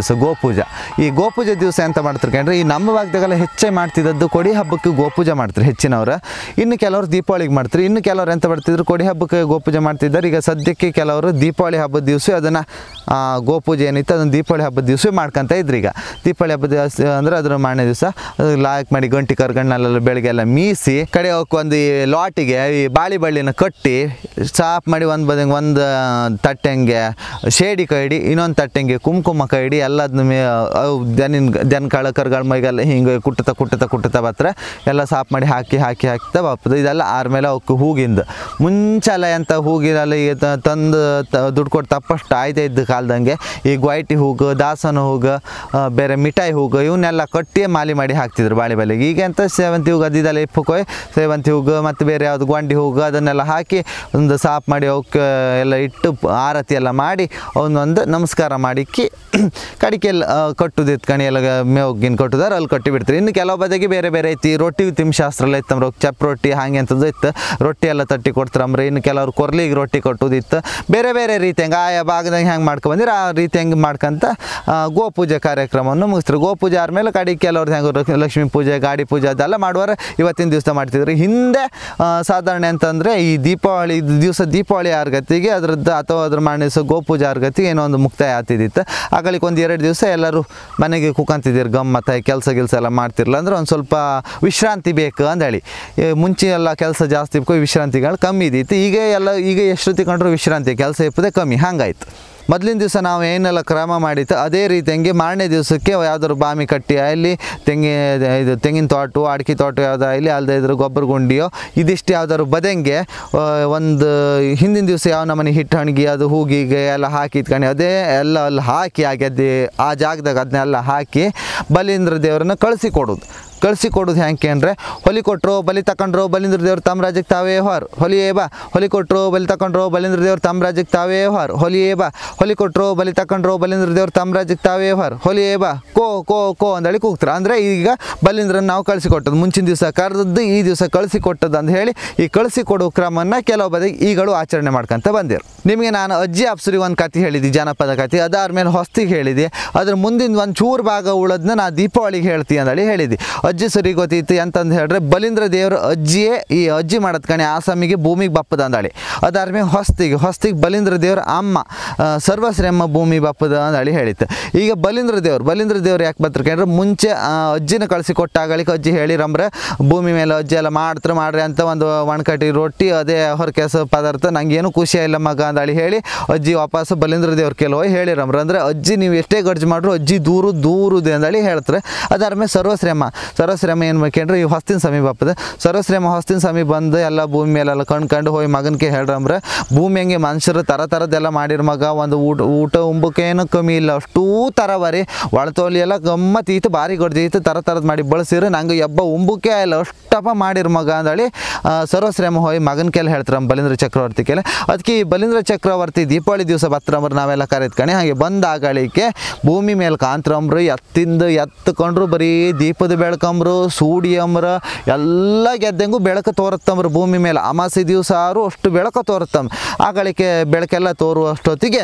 ದಿವಸ ಗೋಪೂಜೆ ಈ ಗೋಪೂಜೆ ದಿವಸ ಎಂತ ಮಾಡ್ತಾರೆ ಕಂಡ್ರೆ ಈ ನಮ್ಮ ಭಾಗದಾಗೆಲ್ಲ ಹೆಚ್ಚೆ ಮಾಡ್ತಿದ್ದದ್ದು ಕೊಡಿ ಹಬ್ಬಕ್ಕೆ ಗೋಪೂಜೆ ಮಾಡ್ತಾರೆ ಹೆಚ್ಚಿನವ್ರು ಇನ್ನು ಕೆಲವರು ದೀಪಾವಳಿಗೆ ಮಾಡ್ತಾರೆ ಇನ್ನು ಕೆಲವ್ರು ಎಂತ ಮಾಡ್ತಿದ್ರು ಕೊಡಿ ಹಬ್ಬಕ್ಕೆ ಗೋಪೂಜೆ ಮಾಡ್ತಿದ್ದಾರೆ ಈಗ ಸದ್ಯಕ್ಕೆ ಕೆಲವರು ದೀಪಾವಳಿ ಹಬ್ಬದ ದಿವಸ ಅದನ್ನು ಗೋಪೂಜೆ ಏನಿತ್ತು ಅದನ್ನು ದೀಪಾವಳಿ ಹಬ್ಬದ ದಿವಸ ಮಾಡ್ಕೊಂತ ಇದ್ರು ಈಗ ದೀಪಾವಳಿ ಹಬ್ಬದ ದಿವಸ ಅಂದರೆ ಅದರ ಮಾರನೇ ದಿವಸ ಲಾಕ್ ಮಾಡಿ ಗಂಟಿ ಕರ್ಗಣ್ಣಲ್ಲೆಲ್ಲ ಬೆಳಗ್ಗೆ ಎಲ್ಲ ಮೀಸಿ ಕಡೆ ಹೋಗಿ ಒಂದು ಈ ಲಾಟಿಗೆ ಈ ಬಾಳಿ ಬಳ್ಳಿನ ಕಟ್ಟಿ ಸಾಫ್ ಮಾಡಿ ಒಂದು ಬದಂಗೆ ಒಂದು ತಟ್ಟೆಂಗೆ ಶೇಡಿ ಕೈಡಿ ಇನ್ನೊಂದು ತಟ್ಟೆಂಗೆ ಕುಂಕುಮ ಕೈಡಿ ಎಲ್ಲದನ್ನ ಮೇ ಅವು ದನಿನ ದನ ಕಾಳ ಕರ್ಗಳ ಮೈಗೆಲ್ಲ ಹಿಂಗೆ ಕುಟ್ಟುತ್ತಾ ಕುಟ್ಟುತ್ತಾ ಕುಟ್ಟುತ್ತಾ ಬತ್ತರ ಎಲ್ಲ ಸಾಫ್ ಮಾಡಿ ಹಾಕಿ ಹಾಕಿ ಹಾಕ್ತಾ ಬರ್ತದೆ ಇದೆಲ್ಲ ಆರ್ಮೇಲೆ ಅವಕ್ಕೆ ಹೂಗಿಂದ ಮುಂಚೆಲ್ಲ ಎಂತ ಹೂಗಿರಲ್ಲ ಈಗ ತ- ತಂದು ತ- ದುಡ್ಡು ಕೊಟ್ಟು ತಪ್ಪಷ್ಟು ಆಯ್ತಾ ಇದ್ದ ಕಾಲ್ದಂಗೆ ಈ ಗ್ವಾಯ್ಟಿ ಹೂಗು ದಾಸನ ಹೂಗು ಆ, ಬೇರೆ ಮಿಠಾಯಿ ಹೂಗು ಇವನ್ನೆಲ್ಲ ಕಟ್ಟಿ ಮಾಲಿ ಮಾಡಿ ಹಾಕ್ತಿದ್ರು ಬಾಳೆ ಬಲೆಗೆ ಈಗ ಎಂತ ಸೇವಂತಿ ಹೂಗು ಅದಿದೆಲ್ಲ ಇಪ್ಪಕ್ಕೋಯ್ ಸೇವಂತಿ ಹೂಗು ಮತ್ತು ಬೇರೆ ಯಾವುದು ಗೊಂಡಿ ಹೂಗು ಅದನ್ನೆಲ್ಲ ಹಾಕಿ ಒಂದು ಸಾಫ್ ಮಾಡಿ ಅವಕ್ಕೆ ಎಲ್ಲ ಇಟ್ಟು ಪ- ಆರತಿ ಎಲ್ಲ ಮಾಡಿ ಅವನ್ನೊಂದು ನಮಸ್ಕಾರ ಮಾಡಿಕ್ಕಿ ಕಡಿಕೆ ಎಲ್ಲ ಕಟ್ಟುದು ಕಣಿ ಎಲ್ಲ ಮೇವ್ಗಿನ್ ಕಟ್ಟುದಾರೆ ಅಲ್ಲಿ ಕಟ್ಟಿ ಬಿಡ್ತಾರೆ ಇನ್ನು ಕೆಲವು ಬದಿಗೆ ಬೇರೆ ಬೇರೆ ಐತಿ ರೊಟ್ಟಿ ತಿಮ್ಶಾಸ್ತ್ರ ಎಲ್ಲ ಇತ್ತಂಬ್ರ ಚಪ್ ರೊಟ್ಟಿ ಹಾಗೆ ಅಂತದ್ದು ಇತ್ತು ರೊಟ್ಟಿ ಎಲ್ಲ ತಟ್ಟಿ ಕೊಡ್ತಾರಂಬ್ರೆ ಇನ್ನು ಕೆಲವ್ರು ಕೊರ್ಲಿಗೆ ರೊಟ್ಟಿ ಕಟ್ಟುದಿತ್ತು ಬೇರೆ ಬೇರೆ ರೀತಿ ಹಂಗೆ ಆಯಾ ಭಾಗದಾಗ ಹೆಂಗೆ ಮಾಡ್ಕೊಂಬಂದಿರ ಆ ರೀತಿ ಹೆಂಗೆ ಮಾಡ್ಕೊಂತ ಆ, ಗೋಪೂಜೆ ಕಾರ್ಯಕ್ರಮವನ್ನು ಮುಗಿಸ್ತಾರೆ ಗೋಪೂಜೆ ಆದಮೇಲೆ ಕಡೆ ಕೆಲವ್ರದ್ದು ಹೆಂಗೆ ಲಕ್ಷ್ಮೀ ಪೂಜೆ ಗಾಡಿ ಪೂಜೆ ಅದೆಲ್ಲ ಮಾಡುವಾರ ಇವತ್ತಿನ ದಿವಸ ಮಾಡ್ತಿದ್ರು ಹಿಂದೆ ಆ, ಸಾಧಾರಣ ಅಂತಂದರೆ ಈ ದೀಪಾವಳಿ ದಿವಸ ದೀಪಾವಳಿ ಆರ್ಗತಿಗೆ ಅದ್ರದ್ದು ಅಥವಾ ಅದ್ರ ಮಾರನೇ ದಿವಸ ಗೋಪೂಜೆ ಆರ್ಗತಿಗೆ ಏನೋ ಒಂದು ಮುಕ್ತಾಯ ಆಗ್ತಿದ್ದಿತ್ತು ಆಗಳಿಗೆ ಒಂದು ಎರಡು ದಿವಸ ಎಲ್ಲರೂ ಮನೆಗೆ ಕುಕ್ಕಂತಿದ್ದೀರಿ ಗಮ್ಮತ್ತ ಕೆಲಸ ಗಿಲ್ಸ ಎಲ್ಲ ಮಾಡ್ತಿರಲ್ಲ ಅಂದ್ರೆ ಒಂದು ಸ್ವಲ್ಪ ವಿಶ್ರಾಂತಿ ಬೇಕು ಅಂದೇಳಿ ಈ ಮುಂಚೆ ಎಲ್ಲ ಕೆಲಸ ಜಾಸ್ತಿ ಇಪ್ಕೊ ವಿಶ್ರಾಂತಿಗಳು ಕಮ್ಮಿ ಇದ್ದಿತ್ತು ಈಗ ಎಲ್ಲ ಈಗ ಎಷ್ಟು ಕಂಡ್ರು ವಿಶ್ರಾಂತಿ ಕೆಲಸ ಇಪ್ಪದೆ ಕಮ್ಮಿ ಹಂಗಾಯ್ತು ಮೊದಲಿನ ದಿವಸ ನಾವು ಏನೆಲ್ಲ ಕ್ರಮ ಮಾಡಿತ್ತು ಅದೇ ರೀತಿ ಹಂಗೆ ಮಾರನೇ ದಿವಸಕ್ಕೆ ಯಾವ್ದಾದ್ರು ಬಾಮಿ ಕಟ್ಟಿ ಅಲ್ಲಿ ತೆಂಗಿ ಇದು ತೆಂಗಿನ ತೋಟ ಅಡಿಕೆ ತೋಟ ಯಾವ್ದು ಇಲ್ಲಿ ಅಲ್ಲದೆ ಇದ್ರೆ ಗೊಬ್ಬರ ಗುಂಡಿಯೋ ಇದಿಷ್ಟು ಯಾವ್ದಾದ್ರು ಬದಂಗೆ ಆ, ಒಂದು ಹಿಂದಿನ ದಿವಸ ಯಾವ ನಮನೆ ಹಿಟ್ಟು ಹಣ್ಗಿ ಅದು ಹೂಗಿಗೆ ಎಲ್ಲ ಹಾಕಿ ಇಟ್ಕೊಂಡು ಅದೇ ಎಲ್ಲ ಅಲ್ಲಿ ಹಾಕಿ ಹಾಗೆ ಅದೇ ಆ ಜಾಗದಾಗ ಅದನ್ನೆಲ್ಲ ಹಾಕಿ ಬಲೀಂದ್ರ ದೇವರನ್ನ ಕಳಿಸಿ ಕೊಡೋದು ಕಳಿಸಿ ಕೊಡೋದು ಹೆಂಗೆ ಅಂದರೆ ಹೊಲಿ ಕೊಟ್ಟರು ಬಲಿ ತಗೊಂಡ್ರು ಬಲೀಂದ್ರ ದೇವ್ರು ತಮ್ಮ ರಾಜ್ಯಕ್ಕೆ ತಾವೇ ಹೊರ್ ಹೊಲಿಯೇ ಬಾ ಹೊಲಿ ಕೊಟ್ಟರು ಬಲಿ ತಗೊಂಡ್ರು ಬಲೀಂದ್ರ ದೇವ್ರು ತಮ್ಮ ರಾಜ್ಯಕ್ಕೆ ತಾವೇ ಹೊರ್ ಹೊಲಿಯೇ ಬಾ ಹೊಲಿ ಕೊಟ್ಟರು ಬಲಿ ತಗೊಂಡ್ರು ಬಲೀಂದ್ರ ದೇವ್ರು ತಮ್ಮ ರಾಜ್ಯಕ್ಕೆ ತಾವೇ ಹೊರ್ ಹೊಲಿಯೇ ಬಾ ಕೋ ಕೋ ಕೋ ಅಂದೇಳಿ ಕೂಗ್ತಾರೆ ಅಂದರೆ ಈಗ ಬಲೀಂದ್ರನ ನಾವು ಕಳಿಸಿ ಕೊಟ್ಟದ್ದು ಮುಂಚಿನ ದಿವಸ ಕರೆದದ್ದು ಈ ದಿವಸ ಕಳಿಸಿ ಕೊಟ್ಟದ್ದು ಅಂತ ಹೇಳಿ ಈ ಕಳಿಸಿ ಕೊಡೋ ಕ್ರಮನ ಕೆಲವು ಬದಿಗೆ ಈಗಳು ಆಚರಣೆ ಮಾಡ್ಕೊಂತ ಬಂದಿರು ನಿಮಗೆ ನಾನು ಅಜ್ಜಿ ಅಪ್ಸರಿಗೆ ಒಂದು ಕತೆ ಹೇಳಿದ್ದೆ ಜಾನಪದ ಕತೆ ಅದಾದ್ಮೇಲೆ ಹೊಸ್ತಿಗೆ ಹೇಳಿದೆ ಅದ್ರ ಮುಂದಿನ ಒಂದು ಚೂರು ಭಾಗ ಉಳೋದನ್ನ ನಾ ದೀಪಾವಳಿಗೆ ಹೇಳ್ತೀನಿ ಅಂದೇಳಿ ಹೇಳಿದ್ದೆ ಅಜ್ಜಿ ಸರಿ ಗೊತ್ತಿತ್ತು ಅಂತಂದು ಹೇಳಿದ್ರೆ ಬಲೀಂದ್ರ ದೇವರು ಅಜ್ಜಿಯೇ ಈ ಅಜ್ಜಿ ಮಾಡತ್ ಕಣೆ ಆಸಾಮಿಗೆ ಭೂಮಿಗೆ ಬಪ್ಪದ ಅಂದಾಳಿ ಅದಾದ್ಮೇಲೆ ಹೊಸ್ತಿಗೆ ಹೊಸ್ತಿಗೆ ಬಲೀಂದ್ರ ದೇವ್ರ ಅಮ್ಮ ಆ, ಸರ್ವಶ್ರೇಮ ಭೂಮಿ ಬಪ್ಪದ ಅಂದಾಳಿ ಹೇಳಿತ್ತು ಈಗ ಬಲೀಂದ್ರ ದೇವ್ರು ಬಲೀಂದ್ರ ದೇವ್ರು ಯಾಕೆ ಬರ್ತಾರೆ ಕಂಡ್ರೆ ಮುಂಚೆ ಆ, ಅಜ್ಜಿನ ಕಳಿಸಿ ಕೊಟ್ಟಾಗಳಿಕೆ ಅಜ್ಜಿ ಹೇಳಿರಂಬ್ರೆ ಭೂಮಿ ಮೇಲೆ ಅಜ್ಜಿ ಎಲ್ಲ ಮಾಡ್ತಾರೆ ಮಾಡ್ರಿ ಅಂತ ಒಂದು ಒಣಕಟ್ಟಿ ರೊಟ್ಟಿ ಅದೇ ಹೊರ ಕೆಸ ಪದಾರ್ಥ ನಂಗೇನು ಖುಷಿ ಇಲ್ಲ ಮಗ ಅಂದಾಳಿ ಹೇಳಿ ಅಜ್ಜಿ ವಾಪಸ್ ಬಲೀಂದ್ರ ದೇವ್ರ ಕೆಲವು ಹೇಳಿರಂಬ್ರ ಅಂದ್ರೆ ಅಜ್ಜಿ ನೀವು ಎಷ್ಟೇ ಗಡ್ಜ್ ಮಾಡ್ರು ಅಜ್ಜಿ ದೂರು ದೂರುದೆ ಅಂದೇಳಿ ಹೇಳ್ತಾರೆ ಅದಾದ್ಮೇಲೆ ಸರ್ವಶ್ರೇಮ ಸರ್ವಶ್ರೇಮ ಏನು ಬೇಕಂದ್ರೆ ಈ ಹೊಸ್ತಿನ ಸಮೀಪ ಬರ್ತದೆ ಸರ್ವಶ್ರೇಮ ಹೊಸ್ತಿನ ಸಮೀಪ ಬಂದು ಎಲ್ಲ ಭೂಮಿ ಮೇಲೆಲ್ಲ ಕಣ್ಕಂಡು ಹೋಗಿ ಮಗನಿಗೆ ಹೇಳ್ರಂಬ್ರೆ ಭೂಮಿ ಹಂಗೆ ಮನುಷ್ಯರು ಥರ ಥರದ್ದೆಲ್ಲ ಮಾಡಿರ ಮಗ ಒಂದು ಊಟ ಊಟ ಉಂಬಕ್ಕೇನು ಕಮ್ಮಿ ಇಲ್ಲ ಅಷ್ಟೂ ಥರ ಬರೀ ಒಳತೋಲಿ ಎಲ್ಲ ಗಮ್ಮತ್ತೀತು ಭಾರಿ ಗಡ್ದೀತು ಥರ ಥರದ್ದು ಮಾಡಿ ಬಳಸಿರು ನಂಗೆ ಎಬ್ಬ ಉಂಬಕ್ಕೆ ಇಲ್ಲ ಅಷ್ಟಪ್ಪ ಮಾಡಿರ ಮಗ ಅಂದೇಳಿ ಆ, ಸರ್ವಶ್ರೇಮ ಹೋಗಿ ಮಗನ ಕೆಲ ಹೇಳ್ತಾರೆ ಬಲೀಂದ್ರ ಚಕ್ರವರ್ತಿ ಕೆಲ ಅದಕ್ಕೆ ಈ ಬಲೀಂದ್ರ ಚಕ್ರವರ್ತಿ ದೀಪಾವಳಿ ದಿವಸ ಬತ್ತರಂಬ್ರ ನಾವೆಲ್ಲ ಕರೆದ್ಕಣಿ ಹಾಗೆ ಬಂದ ಆಗಳಿಕೆ ಭೂಮಿ ಮೇಲೆ ಕಾಂತ್ರಂಬ್ರು ಎತ್ತಿಂದ ಎತ್ಕೊಂಡ್ರು ಬರೀ ದೀಪದ ಬೆಳಕಂಬ್ರು ಸೂಡಿಯಂಬ್ರ ಎಲ್ಲ ಗೆದ್ದಂಗೂ ಬೆಳಕು ತೋರುತ್ತಂಬ್ರು ಭೂಮಿ ಮೇಲೆ ಅಮಾಸೆ ದಿವಸ ಆರು ಅಷ್ಟು ಬೆಳಕು ತೋರುತ್ತಂಬ ಆಗಳಿಕೆ ಬೆಳಕೆಲ್ಲ ತೋರುವಷ್ಟೊತ್ತಿಗೆ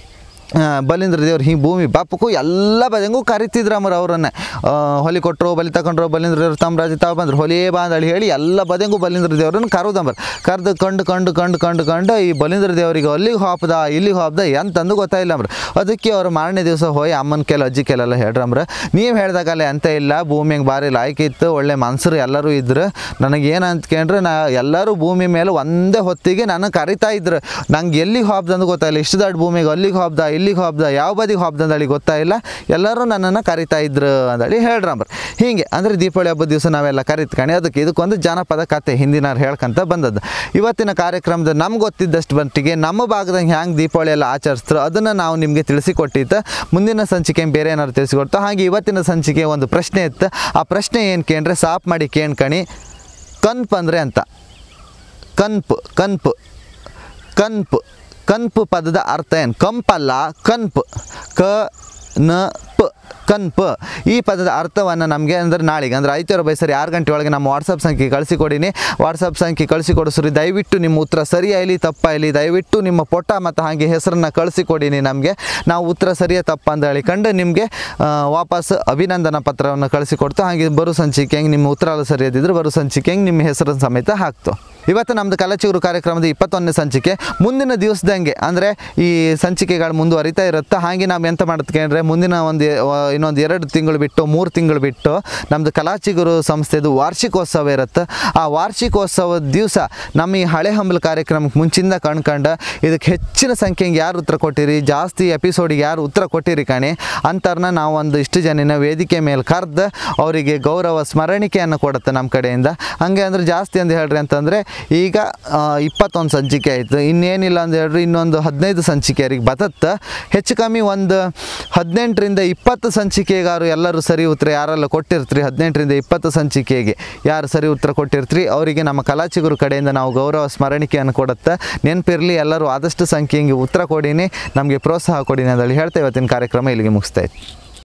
ಆ, ಬಲೀಂದ್ರ ದೇವ್ರು ಹಿಂಗೆ ಭೂಮಿ ಬಾಪಕ್ಕೂ ಎಲ್ಲ ಬದಂಗೂ ಕರಿತಿದ್ರಮ್ಮರು ಅವ್ರನ್ನ ಆ, ಹೊಲಿ ಕೊಟ್ಟರು ಬಲಿ ತಗೊಂಡ್ರು ಬಲೀಂದ್ರ ದೇವ್ರು ತಮ್ಮ ರಾಜ್ಯ ತಾವು ಬಂದ್ರು ಹೊಲಿಯೇ ಬಾ ಅಂತೇಳಿ ಹೇಳಿ ಎಲ್ಲ ಬದಂಗೂ ಬಲೀಂದ್ರ ದೇವ್ರನ್ನ ಕರೋದಂಬರ್ ಕರೆದು ಕಂಡು ಕಂಡು ಕಂಡು ಕಂಡು ಕಂಡು ಈ ಬಲೀಂದ್ರ ದೇವರಿಗೆ ಅಲ್ಲಿಗೆ ಹಾಪ್ದ ಇಲ್ಲಿಗೆ ಹಾಪ್ದ ಎಂತಂದು ಗೊತ್ತಾಯಿಲ್ಲ ಅಂಬ್ರ ಅದಕ್ಕೆ ಅವ್ರು ಮಾರನೇ ದಿವಸ ಹೋಗಿ ಅಮ್ಮನ ಕೆಲ ಅಜ್ಜಿ ಕೆಲೆಲ್ಲ ಹೇಳ್ರಂಬ್ರ ನೀವು ಹೇಳ್ದಾಗಲ್ಲ ಎಂತ ಇಲ್ಲ ಭೂಮಿ ಹಂಗೆ ಭಾರಿ ಲಾಯ್ಕ್ ಇತ್ತು ಒಳ್ಳೆ ಮನ್ಸರು ಎಲ್ಲರೂ ಇದ್ರು ನನಗೆ ಏನು ಅಂದ್ಕೊಂಡ್ರೆ ನಾ ಎಲ್ಲರೂ ಭೂಮಿ ಮೇಲೆ ಒಂದೇ ಹೊತ್ತಿಗೆ ನನಗೆ ಕರಿತಾ ಇದ್ರು ನಂಗೆ ಎಲ್ಲಿಗೆ ಹಾಬ್ದ ಅಂತ ಗೊತ್ತಾಯಿಲ್ಲ ಇಷ್ಟು ದೊಡ್ಡ ಭೂಮಿಗೆ ಅಲ್ಲಿಗೆ ಹಾಬ್ದ ಇಲ್ಲಿಗೆ ಹಾಬ್ದ ಯಾವ ಬದಿಗೆ ಹಾಬ್ದ ಅಂತೇಳಿ ಗೊತ್ತಾಯಿಲ್ಲ ಎಲ್ಲರೂ ನನ್ನನ್ನು ಕರಿತಾ ಇದ್ರು ಅಂತೇಳಿ ಹೇಳ್ರಂಬ್ರ ಹೀಗೆ ಅಂದರೆ ದೀಪಾವಳಿ ಹಬ್ಬದ ದಿವಸ ನಾವೆಲ್ಲ ಕರಿತ್ಕಣಿ ಅದಕ್ಕೆ ಇದಕ್ಕೊಂದು ಜಾನಪದ ಕತೆ ಹಿಂದಿನವ್ರು ಹೇಳ್ಕೊಂತ ಬಂದದ್ದು ಇವತ್ತಿನ ಕಾರ್ಯಕ್ರಮದ ನಮ್ಗೆ ಗೊತ್ತಿದ್ದಷ್ಟು ಮಟ್ಟಿಗೆ ನಮ್ಮ ಭಾಗದಂಗೆ ಹ್ಯಾಂಗೆ ದೀಪಾವಳಿ ಎಲ್ಲ ಆಚರಿಸ್ತಾರೆ ಅದನ್ನು ನಾವು ನಿಮಗೆ ತಿಳಿಸಿಕೊಟ್ಟಿತ್ತು ಮುಂದಿನ ಸಂಚಿಕೆ ಬೇರೆ ಏನಾದ್ರು ತಿಳಿಸಿಕೊಡ್ತು ಹಾಗೆ ಇವತ್ತಿನ ಸಂಚಿಕೆ ಒಂದು ಪ್ರಶ್ನೆ ಇತ್ತು ಆ ಪ್ರಶ್ನೆ ಏನು ಕೇಂದ್ರೆ ಸಾಫ್ ಮಾಡಿ ಕೇಳ್ಕಣಿ ಕನ್ಪ್ ಅಂದರೆ ಅಂತ ಕನ್ಪ್ ಕನ್ಪ್ ಕನ್ಪ್ ಕನ್ಪ್ ಪದದ ಅರ್ಥ ಏನು ಕಂಪಲ್ಲ ಕನ್ಪ್ ಕ ನ ಪ ಕನ್ಪ ಈ ಪದದ ಅರ್ಥವನ್ನು ನಮಗೆ ಅಂದರೆ ನಾಳೆಗೆ ಅಂದರೆ ಐತಿವಾರ ಬೈಸರಿ ಆರು ಗಂಟೆ ಒಳಗೆ ನಮ್ಮ ವಾಟ್ಸಪ್ ಸಂಖ್ಯೆ ಕಳಿಸಿಕೊಡಿನಿ ವಾಟ್ಸಪ್ ಸಂಖ್ಯೆ ಕಳಿಸಿಕೊಡಿಸ್ರಿ ದಯವಿಟ್ಟು ನಿಮ್ಮ ಉತ್ತರ ಸರಿಯಾಗಲಿ ತಪ್ಪಾಗಲಿ ದಯವಿಟ್ಟು ನಿಮ್ಮ ಪೊಟ್ಟ ಮತ್ತು ಹಾಗೆ ಹೆಸರನ್ನು ಕಳಿಸಿಕೊಡಿನಿ ನಮಗೆ ನಾವು ಉತ್ತರ ಸರಿಯಾ ತಪ್ಪ ಅಂತ ಹೇಳಿ ಕಂಡು ನಿಮಗೆ ವಾಪಸ್ ಅಭಿನಂದನಾ ಪತ್ರವನ್ನು ಕಳಿಸಿಕೊಡ್ತು ಹಾಗೆ ಬರೋ ಸಂಚಿಕೆ ನಿಮ್ಮ ಉತ್ತರ ಸರಿಯಾದಿದ್ರೆ ಬರೋ ಸಂಚಿಕೆ ನಿಮ್ಮ ಹೆಸರನ್ನು ಸಮೇತ ಹಾಕ್ತು ಇವತ್ತು ನಮ್ಮದು ಕಲಚಿಗುರು ಕಾರ್ಯಕ್ರಮದ ಇಪ್ಪತ್ತೊಂದನೇ ಸಂಚಿಕೆ ಮುಂದಿನ ದಿವಸದಂಗೆ ಅಂದರೆ ಈ ಸಂಚಿಕೆಗಳು ಮುಂದುವರಿತಾ ಇರುತ್ತೆ ಹಾಗೆ ನಾವು ಎಂತ ಮಾಡ್ತೇವೆ ಮುಂದಿನ ಒಂದು ಎ- ವ- ಇನ್ನೊಂದು ಎರಡು ತಿಂಗಳು ಬಿಟ್ಟು ಮೂರು ತಿಂಗಳು ಬಿಟ್ಟು ನಮ್ಮದು ಕಲಾಚಿಗುರು ಸಂಸ್ಥೆದು ವಾರ್ಷಿಕೋತ್ಸವ ಇರುತ್ತೆ ಆ ವಾರ್ಷಿಕೋತ್ಸವದ ದಿವಸ ನಮ್ಮ ಈ ಹಳೆ ಹಂಬಲ್ ಕಾರ್ಯಕ್ರಮಕ್ಕೆ ಮುಂಚಿಂದ ಕಣ್ಕಂಡು ಇದಕ್ಕೆ ಹೆಚ್ಚಿನ ಸಂಖ್ಯೆಗೆ ಯಾರು ಉತ್ತರ ಕೊಟ್ಟಿರಿ ಜಾಸ್ತಿ ಎಪಿಸೋಡಿಗೆ ಯಾರು ಉತ್ತರ ಕೊಟ್ಟಿರಿ ಕಾಣಿ ಅಂಥವ್ರನ್ನ ನಾವು ಒಂದು ಇಷ್ಟು ಜನಿನ ವೇದಿಕೆ ಮೇಲೆ ಕರೆದು ಅವರಿಗೆ ಗೌರವ ಸ್ಮರಣಿಕೆಯನ್ನು ಕೊಡುತ್ತೆ ನಮ್ಮ ಕಡೆಯಿಂದ ಹಂಗೆ ಅಂದ್ರೆ ಜಾಸ್ತಿ ಅಂತ ಹೇಳ್ರಿ ಅಂತಂದರೆ ಈಗ ಇಪ್ಪತ್ತೊಂದು ಸಂಚಿಕೆ ಆಯಿತು ಇನ್ನೇನಿಲ್ಲ ಅಂತ ಹೇಳ್ರಿ ಇನ್ನೊಂದು ಹದಿನೈದು ಸಂಚಿಕೆಯರಿಗೆ ಬತತ್ತೆ ಹೆಚ್ಚು ಕಮ್ಮಿ ಒಂದು ಹದಿನೆಂಟರಿಂದ ಇಪ್ಪತ್ತು ಸಂಚಿಕೆಗಾರು ಎಲ್ಲರೂ ಸರಿ ಉತ್ತರ ಯಾರೆಲ್ಲ ಕೊಟ್ಟಿರ್ತೀರಿ ಹದಿನೆಂಟರಿಂದ ಇಪ್ಪತ್ತು ಸಂಚಿಕೆಗೆ ಯಾರು ಸರಿ ಉತ್ತರ ಕೊಟ್ಟಿರ್ತೀರಿ ಅವರಿಗೆ ನಮ್ಮ ಕಲಾಚಿಗುರು ಕಡೆಯಿಂದ ನಾವು ಗೌರವ ಸ್ಮರಣಿಕೆಯನ್ನು ಕೊಡುತ್ತೆ ನೆನಪಿರಲಿ ಎಲ್ಲರೂ ಆದಷ್ಟು ಸಂಖ್ಯೆಗೆ ಉತ್ತರ ಕೊಡಿನಿ ನಮಗೆ ಪ್ರೋತ್ಸಾಹ ಕೊಡಿನಿ ಅಂತ ಹೇಳಿ ಹೇಳ್ತಾ ಇವತ್ತಿನ ಕಾರ್ಯಕ್ರಮ ಇಲ್ಲಿಗೆ ಮುಗಿಸ್ತಾ ಇತ್ತು